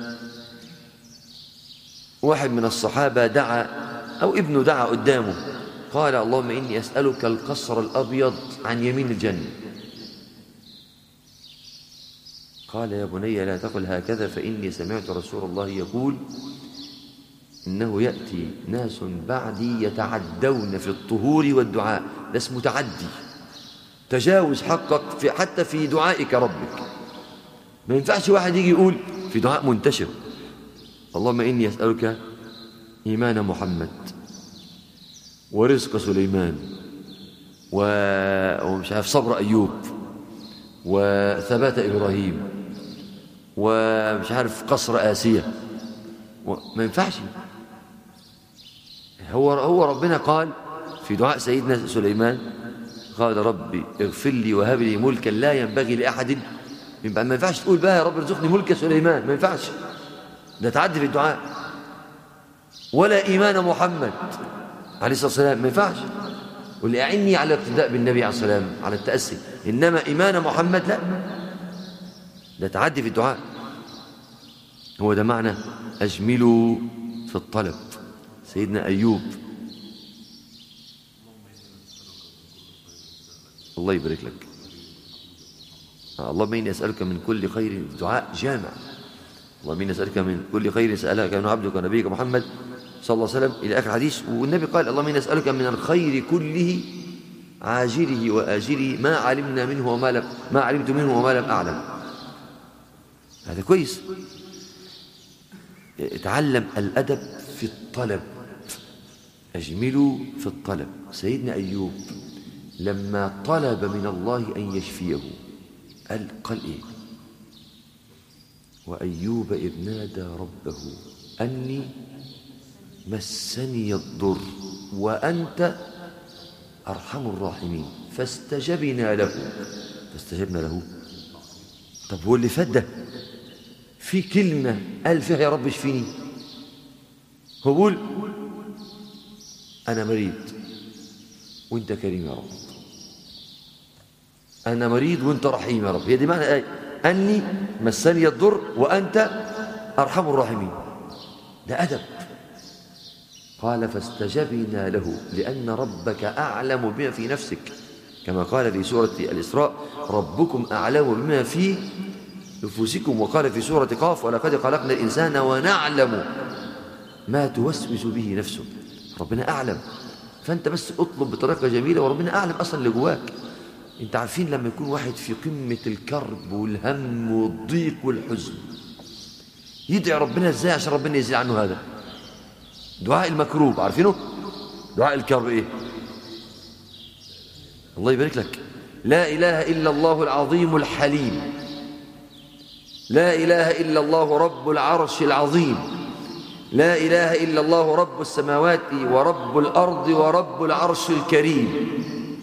واحد من الصحابة دعا أو ابنه دعا قدامه قال اللهم إني أسألك القصر الأبيض عن يمين الجنة قال يا بني لا تقل هكذا فإني سمعت رسول الله يقول إنه يأتي ناس بعدي يتعدون في الطهور والدعاء ده اسمه تعدي تجاوز حقك في حتى في دعائك ربك ما ينفعش واحد يجي يقول في دعاء منتشر اللهم إني أسألك إيمان محمد ورزق سليمان و... ومش عارف صبر أيوب وثبات إبراهيم ومش عارف قصر آسية و... ما ينفعش هو هو ربنا قال في دعاء سيدنا سليمان قال ربي اغفر لي وهب لي ملكا لا ينبغي لأحد يبقى ما ينفعش تقول بقى يا رب ارزقني ملك سليمان ما ينفعش ده تعدي في الدعاء ولا إيمان محمد عليه الصلاة والسلام ما ينفعش قل أعني على الاقتداء بالنبي عليه الصلاة والسلام على التأسي إنما إيمان محمد لا ده تعدي في الدعاء هو ده معنى أجملوا في الطلب سيدنا أيوب الله يبارك لك اللهم إني أسألك من كل خير دعاء جامع اللهم إني أسألك من كل خير سألك من عبدك ونبيك محمد صلى الله عليه وسلم إلى آخر الحديث والنبي قال اللهم إني أسألك من الخير كله عاجله وآجله ما علمنا منه وما لم ما علمت منه وما لم أعلم هذا كويس تعلم الأدب في الطلب أجملوا في الطلب سيدنا أيوب لما طلب من الله أن يشفيه قال قال إيه وأيوب إذ نادى ربه أني مسني الضر وأنت أرحم الراحمين فاستجبنا له فاستجبنا له طب هو اللي فات ده في كلمة قال فيها يا رب اشفيني هو بيقول أنا مريض وأنت كريم يا رب أنا مريض وأنت رحيم يا رب هي دي معنى آية أني مسني الضر وأنت أرحم الراحمين ده أدب قال فاستجبنا له لأن ربك أعلم بما في نفسك كما قال في سورة الإسراء ربكم أعلم بما في نفوسكم وقال في سورة قاف ولقد خلقنا الإنسان ونعلم ما توسوس به نفسه ربنا أعلم فأنت بس اطلب بطريقة جميلة وربنا أعلم أصلا اللي جواك انت عارفين لما يكون واحد في قمة الكرب والهم والضيق والحزن يدعي ربنا ازاي عشان ربنا يزيل عنه هذا دعاء المكروب عارفينه دعاء الكرب ايه الله يبارك لك لا إله إلا الله العظيم الحليم لا إله إلا الله رب العرش العظيم لا إله إلا الله رب السماوات ورب الأرض ورب العرش الكريم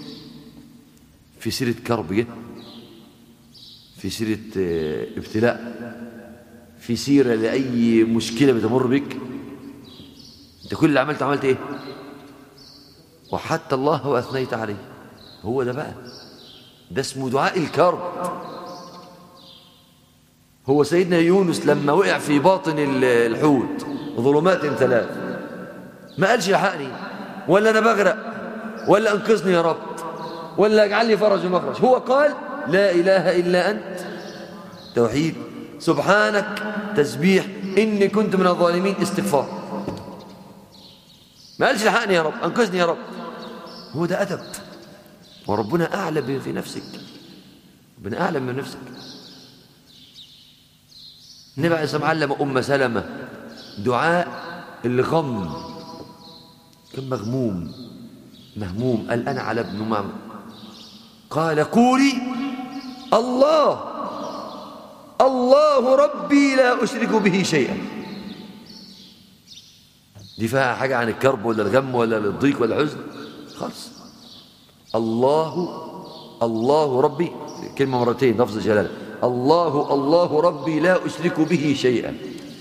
في سيرة كرب جه في سيرة ابتلاء في سيرة لأي مشكلة بتمر بك انت كل اللي عملت عملت ايه وحتى الله وأثنيت عليه هو ده بقى ده اسمه دعاء الكرب هو سيدنا يونس لما وقع في باطن الحوت ظلمات ثلاث ما قالش الحقني ولا انا بغرق ولا انقذني يا رب ولا اجعل لي فرج ومخرج هو قال لا اله الا انت توحيد سبحانك تسبيح اني كنت من الظالمين استغفار ما قالش الحقني يا رب انقذني يا رب هو ده ادب وربنا اعلم في نفسك ربنا اعلم من نفسك النبي عليه الصلاه والسلام علم ام سلمه دعاء الغم كان مغموم مهموم قال انا على ابن مام قال قولي الله الله ربي لا اشرك به شيئا دي فيها حاجه عن الكرب ولا الغم ولا الضيق ولا الحزن خالص الله الله ربي كلمه مرتين لفظ جلاله الله الله ربي لا أشرك به شيئا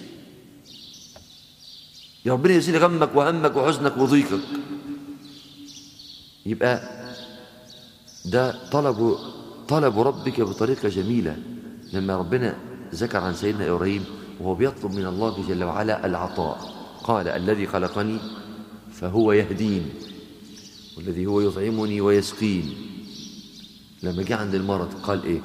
يا ربنا يزيل غمك وهمك وحزنك وضيقك يبقى ده طلب طلب ربك بطريقة جميلة لما ربنا ذكر عن سيدنا إبراهيم وهو بيطلب من الله جل وعلا العطاء قال الذي خلقني فهو يهدين والذي هو يطعمني ويسقين لما جاء عند المرض قال إيه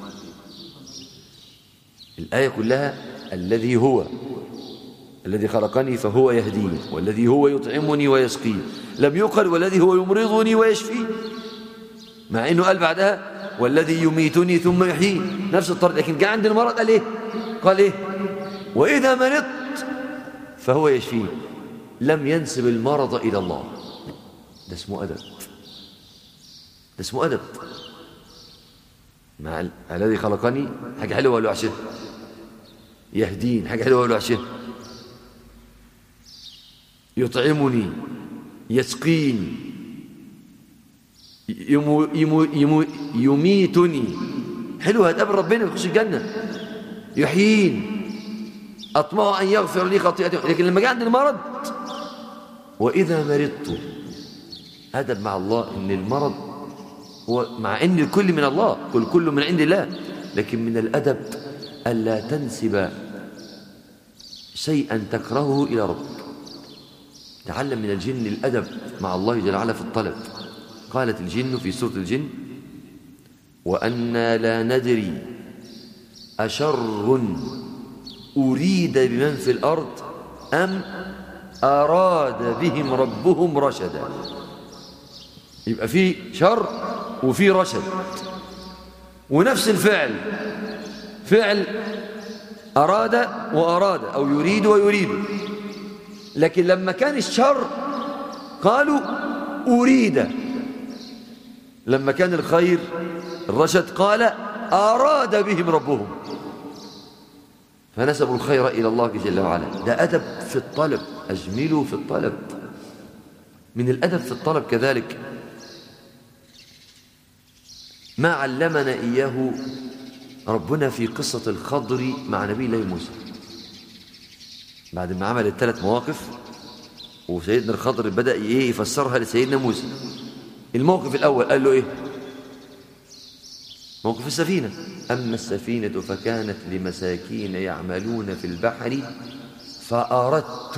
الآية كلها الذي هو الذي خلقني فهو يهدين والذي هو يطعمني ويسقين لم يقل والذي هو يمرضني ويشفي مع انه قال بعدها والذي يميتني ثم يحيين نفس الطرد لكن جاء عند المرض قال ايه قال ايه واذا مرضت فهو يشفين لم ينسب المرض الى الله ده اسمه ادب ده اسمه ادب مع الذي خلقني حاجه حلوه ولا وحشه يهدين حاجه حلوه ولا وحشه يطعمني يسقين يمو يمو يمو يميتني حلو هتقابل ربنا وتخش الجنة يحيين أطمع أن يغفر لي خطيئتي لكن لما جاء عند المرض وإذا مرضت أدب مع الله إن المرض هو مع إن الكل من الله كل كل من عند الله لكن من الأدب ألا تنسب شيئا تكرهه إلى ربك تعلم من الجن الأدب مع الله جل وعلا في الطلب قالت الجن في سورة الجن وأنا لا ندري أشر أريد بمن في الأرض أم أراد بهم ربهم رشدا يبقى في شر وفي رشد ونفس الفعل فعل أراد وأراد أو يريد ويريد لكن لما كان الشر قالوا أريد لما كان الخير الرشد قال أراد بهم ربهم فنسبوا الخير إلى الله جل وعلا ده أدب في الطلب أجملوا في الطلب من الأدب في الطلب كذلك ما علمنا إياه ربنا في قصة الخضر مع نبي الله موسى بعد ما عمل الثلاث مواقف وسيدنا الخضر بدأ إيه يفسرها لسيدنا موسى الموقف الأول قال له إيه موقف السفينة أما السفينة فكانت لمساكين يعملون في البحر فأردت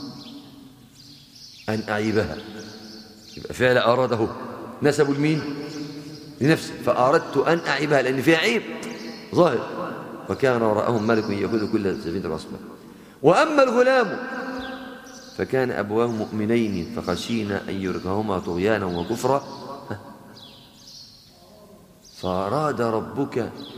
أن أعيبها يبقى فعل أراده نسبوا لمين لنفسه فأردت أن أعيبها لأن فيها عيب ظاهر وكان وراءهم ملك يأخذ كل سفينة غصبا وأما الغلام فكان أبواه مؤمنين فخشينا أن يركهما طغيانا وكفرا فأراد ربك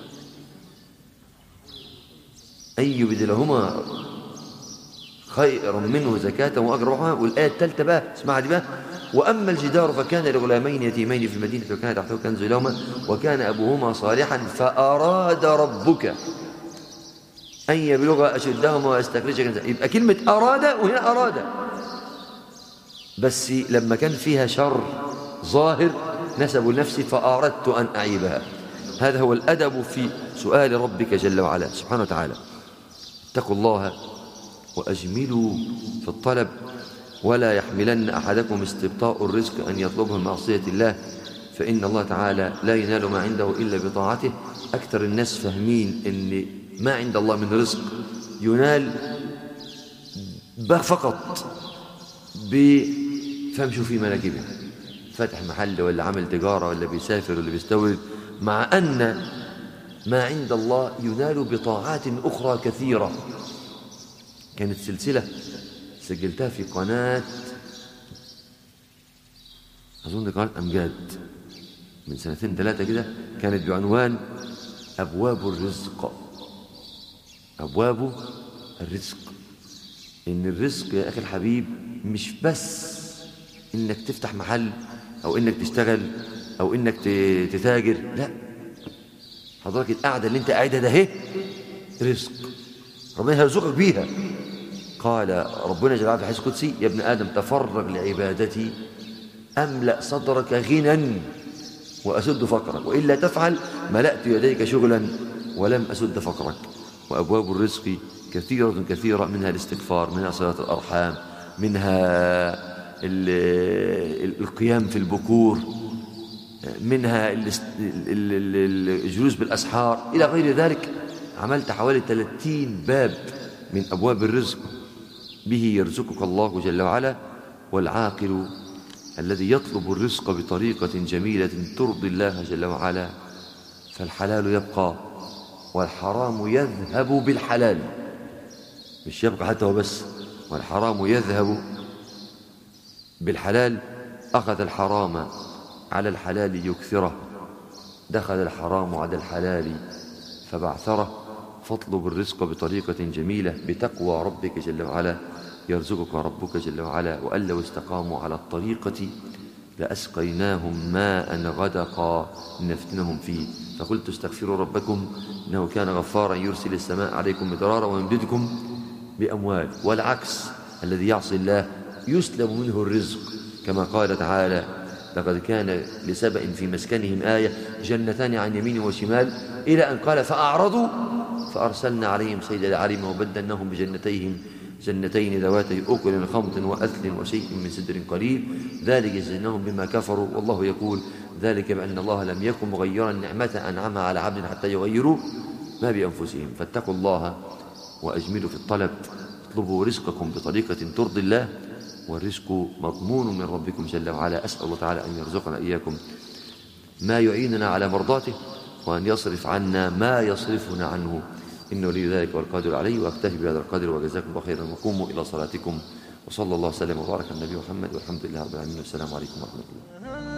أن يبدلهما خيرا منه زكاة وأجر رحمة والآية الثالثة بقى اسمعها دي بقى وأما الجدار فكان لغلامين يتيمين في المدينة وكان تحته كنز لهما وكان أبوهما صالحا فأراد ربك أن يبلغ أشدهما ويستخرج كنزا يبقى كلمة أراد وهنا أراد بس لما كان فيها شر ظاهر نسبوا لنفسي فأردت أن أعيبها هذا هو الأدب في سؤال ربك جل وعلا سبحانه وتعالى اتقوا الله وأجملوا في الطلب ولا يحملن أحدكم استبطاء الرزق أن يطلبه معصية الله فإن الله تعالى لا ينال ما عنده إلا بطاعته أكثر الناس فاهمين أن ما عند الله من رزق ينال فقط بفمشوا في مناكبه فتح محل ولا عمل تجارة ولا بيسافر ولا بيستورد مع أن ما عند الله ينال بطاعات أخرى كثيرة كانت سلسلة سجلتها في قناة أظن قناة أمجاد من سنتين ثلاثة كده كانت بعنوان أبواب الرزق أبواب الرزق إن الرزق يا أخي الحبيب مش بس إنك تفتح محل أو إنك تشتغل أو إنك تتاجر لا حضرتك القعدة اللي أنت قاعدها ده اهي رزق ربنا هيرزقك بيها قال ربنا جل وعلا في حديث قدسي يا ابن آدم تفرغ لعبادتي أملأ صدرك غنى وأسد فقرك وإلا تفعل ملأت يديك شغلا ولم أسد فقرك وأبواب الرزق كثيرة كثيرة منها الاستغفار منها صلاة الأرحام منها القيام في البكور منها الاست- ال- ال- ال- الجلوس بالأسحار إلى غير ذلك عملت حوالي 30 باب من أبواب الرزق به يرزقك الله جل وعلا والعاقل الذي يطلب الرزق بطريقة جميلة ترضي الله جل وعلا فالحلال يبقى والحرام يذهب بالحلال مش يبقى حتى هو بس والحرام يذهب بالحلال أخذ الحرام على الحلال يكثره دخل الحرام على الحلال فبعثره فاطلب الرزق بطريقة جميلة بتقوى ربك جل وعلا يرزقك ربك جل وعلا وأن لو استقاموا على الطريقة لأسقيناهم ماء غدقا لنفتنهم فيه فقلت استغفروا ربكم إنه كان غفارا يرسل السماء عليكم مدرارا ويمددكم بأموال والعكس الذي يعصي الله يسلب منه الرزق كما قال تعالى لقد كان لسبأ في مسكنهم آية جنتان عن يمين وشمال إلى أن قال فأعرضوا فأرسلنا عليهم سيل العريم وبدلناهم بجنتيهم جنتين ذواتي أكل خمط وأثل وشيء من سدر قليل ذلك جزيناهم بما كفروا والله يقول ذلك بأن الله لم يكن مغيرا نعمة أنعمها على عبد حتى يغيروا ما بأنفسهم فاتقوا الله وأجملوا في الطلب اطلبوا رزقكم بطريقة ترضي الله والرزق مضمون من ربكم جل وعلا أسأل الله تعالى أن يرزقنا إياكم ما يعيننا على مرضاته وأن يصرف عنا ما يصرفنا عنه إنه لي ذلك والقادر عليه وأكتفي بهذا القدر وجزاكم الله خيرا وقوموا إلى صلاتكم وصلى الله وسلم وبارك على النبي محمد والحمد لله رب العالمين والسلام عليكم ورحمة الله